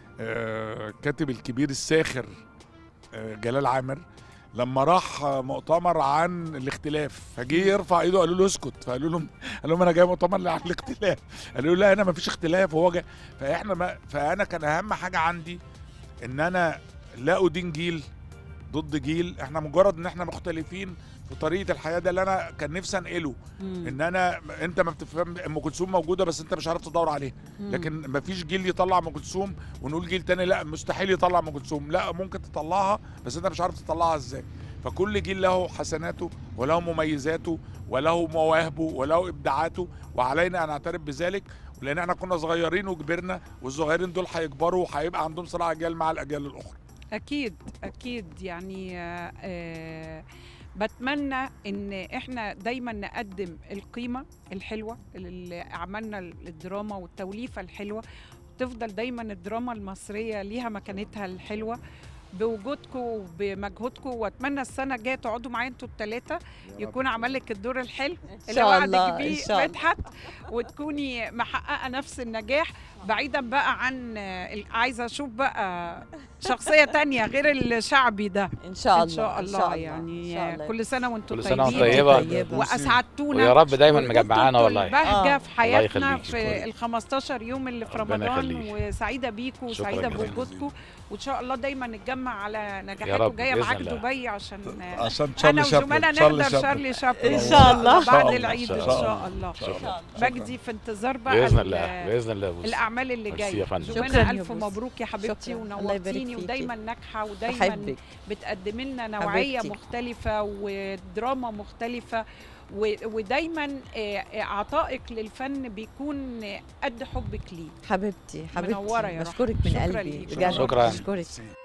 آه، كاتب الكبير الساخر آه، جلال عامر لما راح مؤتمر عن الاختلاف فجه يرفع ايده قالوا له اسكت فقالوا لهم قال لهم انا جاي مؤتمر عن الاختلاف قالوا له لا انا ما فيش اختلاف وهو جاي فاحنا ما فانا كان اهم حاجه عندي ان انا لا ادين جيل ضد جيل احنا مجرد ان احنا مختلفين في طريقه الحياه ده اللي انا كان نفسي انقله مم. ان انا انت ما بتفهم ام كلثوم موجوده بس انت مش عارف تدور عليها مم. لكن ما فيش جيل يطلع ام كلثوم ونقول جيل تاني لا مستحيل يطلع ام كلثوم لا ممكن تطلعها بس انت مش عارف تطلعها ازاي فكل جيل له حسناته وله مميزاته وله مواهبه وله ابداعاته وعلينا ان نعترف بذلك لان احنا كنا صغيرين وكبرنا والصغيرين دول هيكبروا وهيبقى عندهم صراع اجيال مع الاجيال الاخرى اكيد اكيد يعني آه، آه، بتمنى ان احنا دايما نقدم القيمه الحلوه اللي عملنا الدراما والتوليفه الحلوه تفضل دايما الدراما المصريه ليها مكانتها الحلوه بوجودكم وبمجهودكم واتمنى السنه الجايه تقعدوا معايا انتوا الثلاثه يكون عمل لك الدور الحلو ان اللي شاء وعدك الله ان بيه شاء الله مدحت وتكوني محققه نفس النجاح بعيدا بقى عن آه، ال- عايزه اشوف بقى شخصيه تانية غير الشعبي ده ان شاء الله ان شاء الله يعني إن شاء الله. كل سنه وانتم كل سنة وأنتم طيبين طيبة. طيبة. واسعدتونا ويا رب دايما وكنتوا مجمعانا انتوا والله البهجه آه. في الله حياتنا يخليك. في ال 15 يوم اللي في ربنا رمضان يخليك. وسعيده بيكم شكراً وسعيده جزيلاً. بوجودكم وان شاء الله دايما نتجمع على نجاحات رب، وجايه بإذن معاك الله. دبي عشان عشان انا وجمانة نقدر شارلي شابلن إن شاء الله. بعد الله. العيد إن ان شاء شاء الله شكراً. مجدي في انتظار بقى باذن ال- الله باذن الله يا بوس. الاعمال اللي ميرسي يا جايه فندم. شكراً جمانة يا الف بوس. مبروك يا حبيبتي شكراً. الله يبارك ونورتيني فيكي. ودايما ناجحه ودايما بحبك بتقدم لنا نوعيه حبيبتي. مختلفه ودراما مختلفه و- ودايما آه، آه، عطائك للفن بيكون آه، قد حبك ليه حبيبتي حبيبتي منورة يا رحمة. بشكرك من شكراً قلبي ليك. بجد شكراً. بشكرك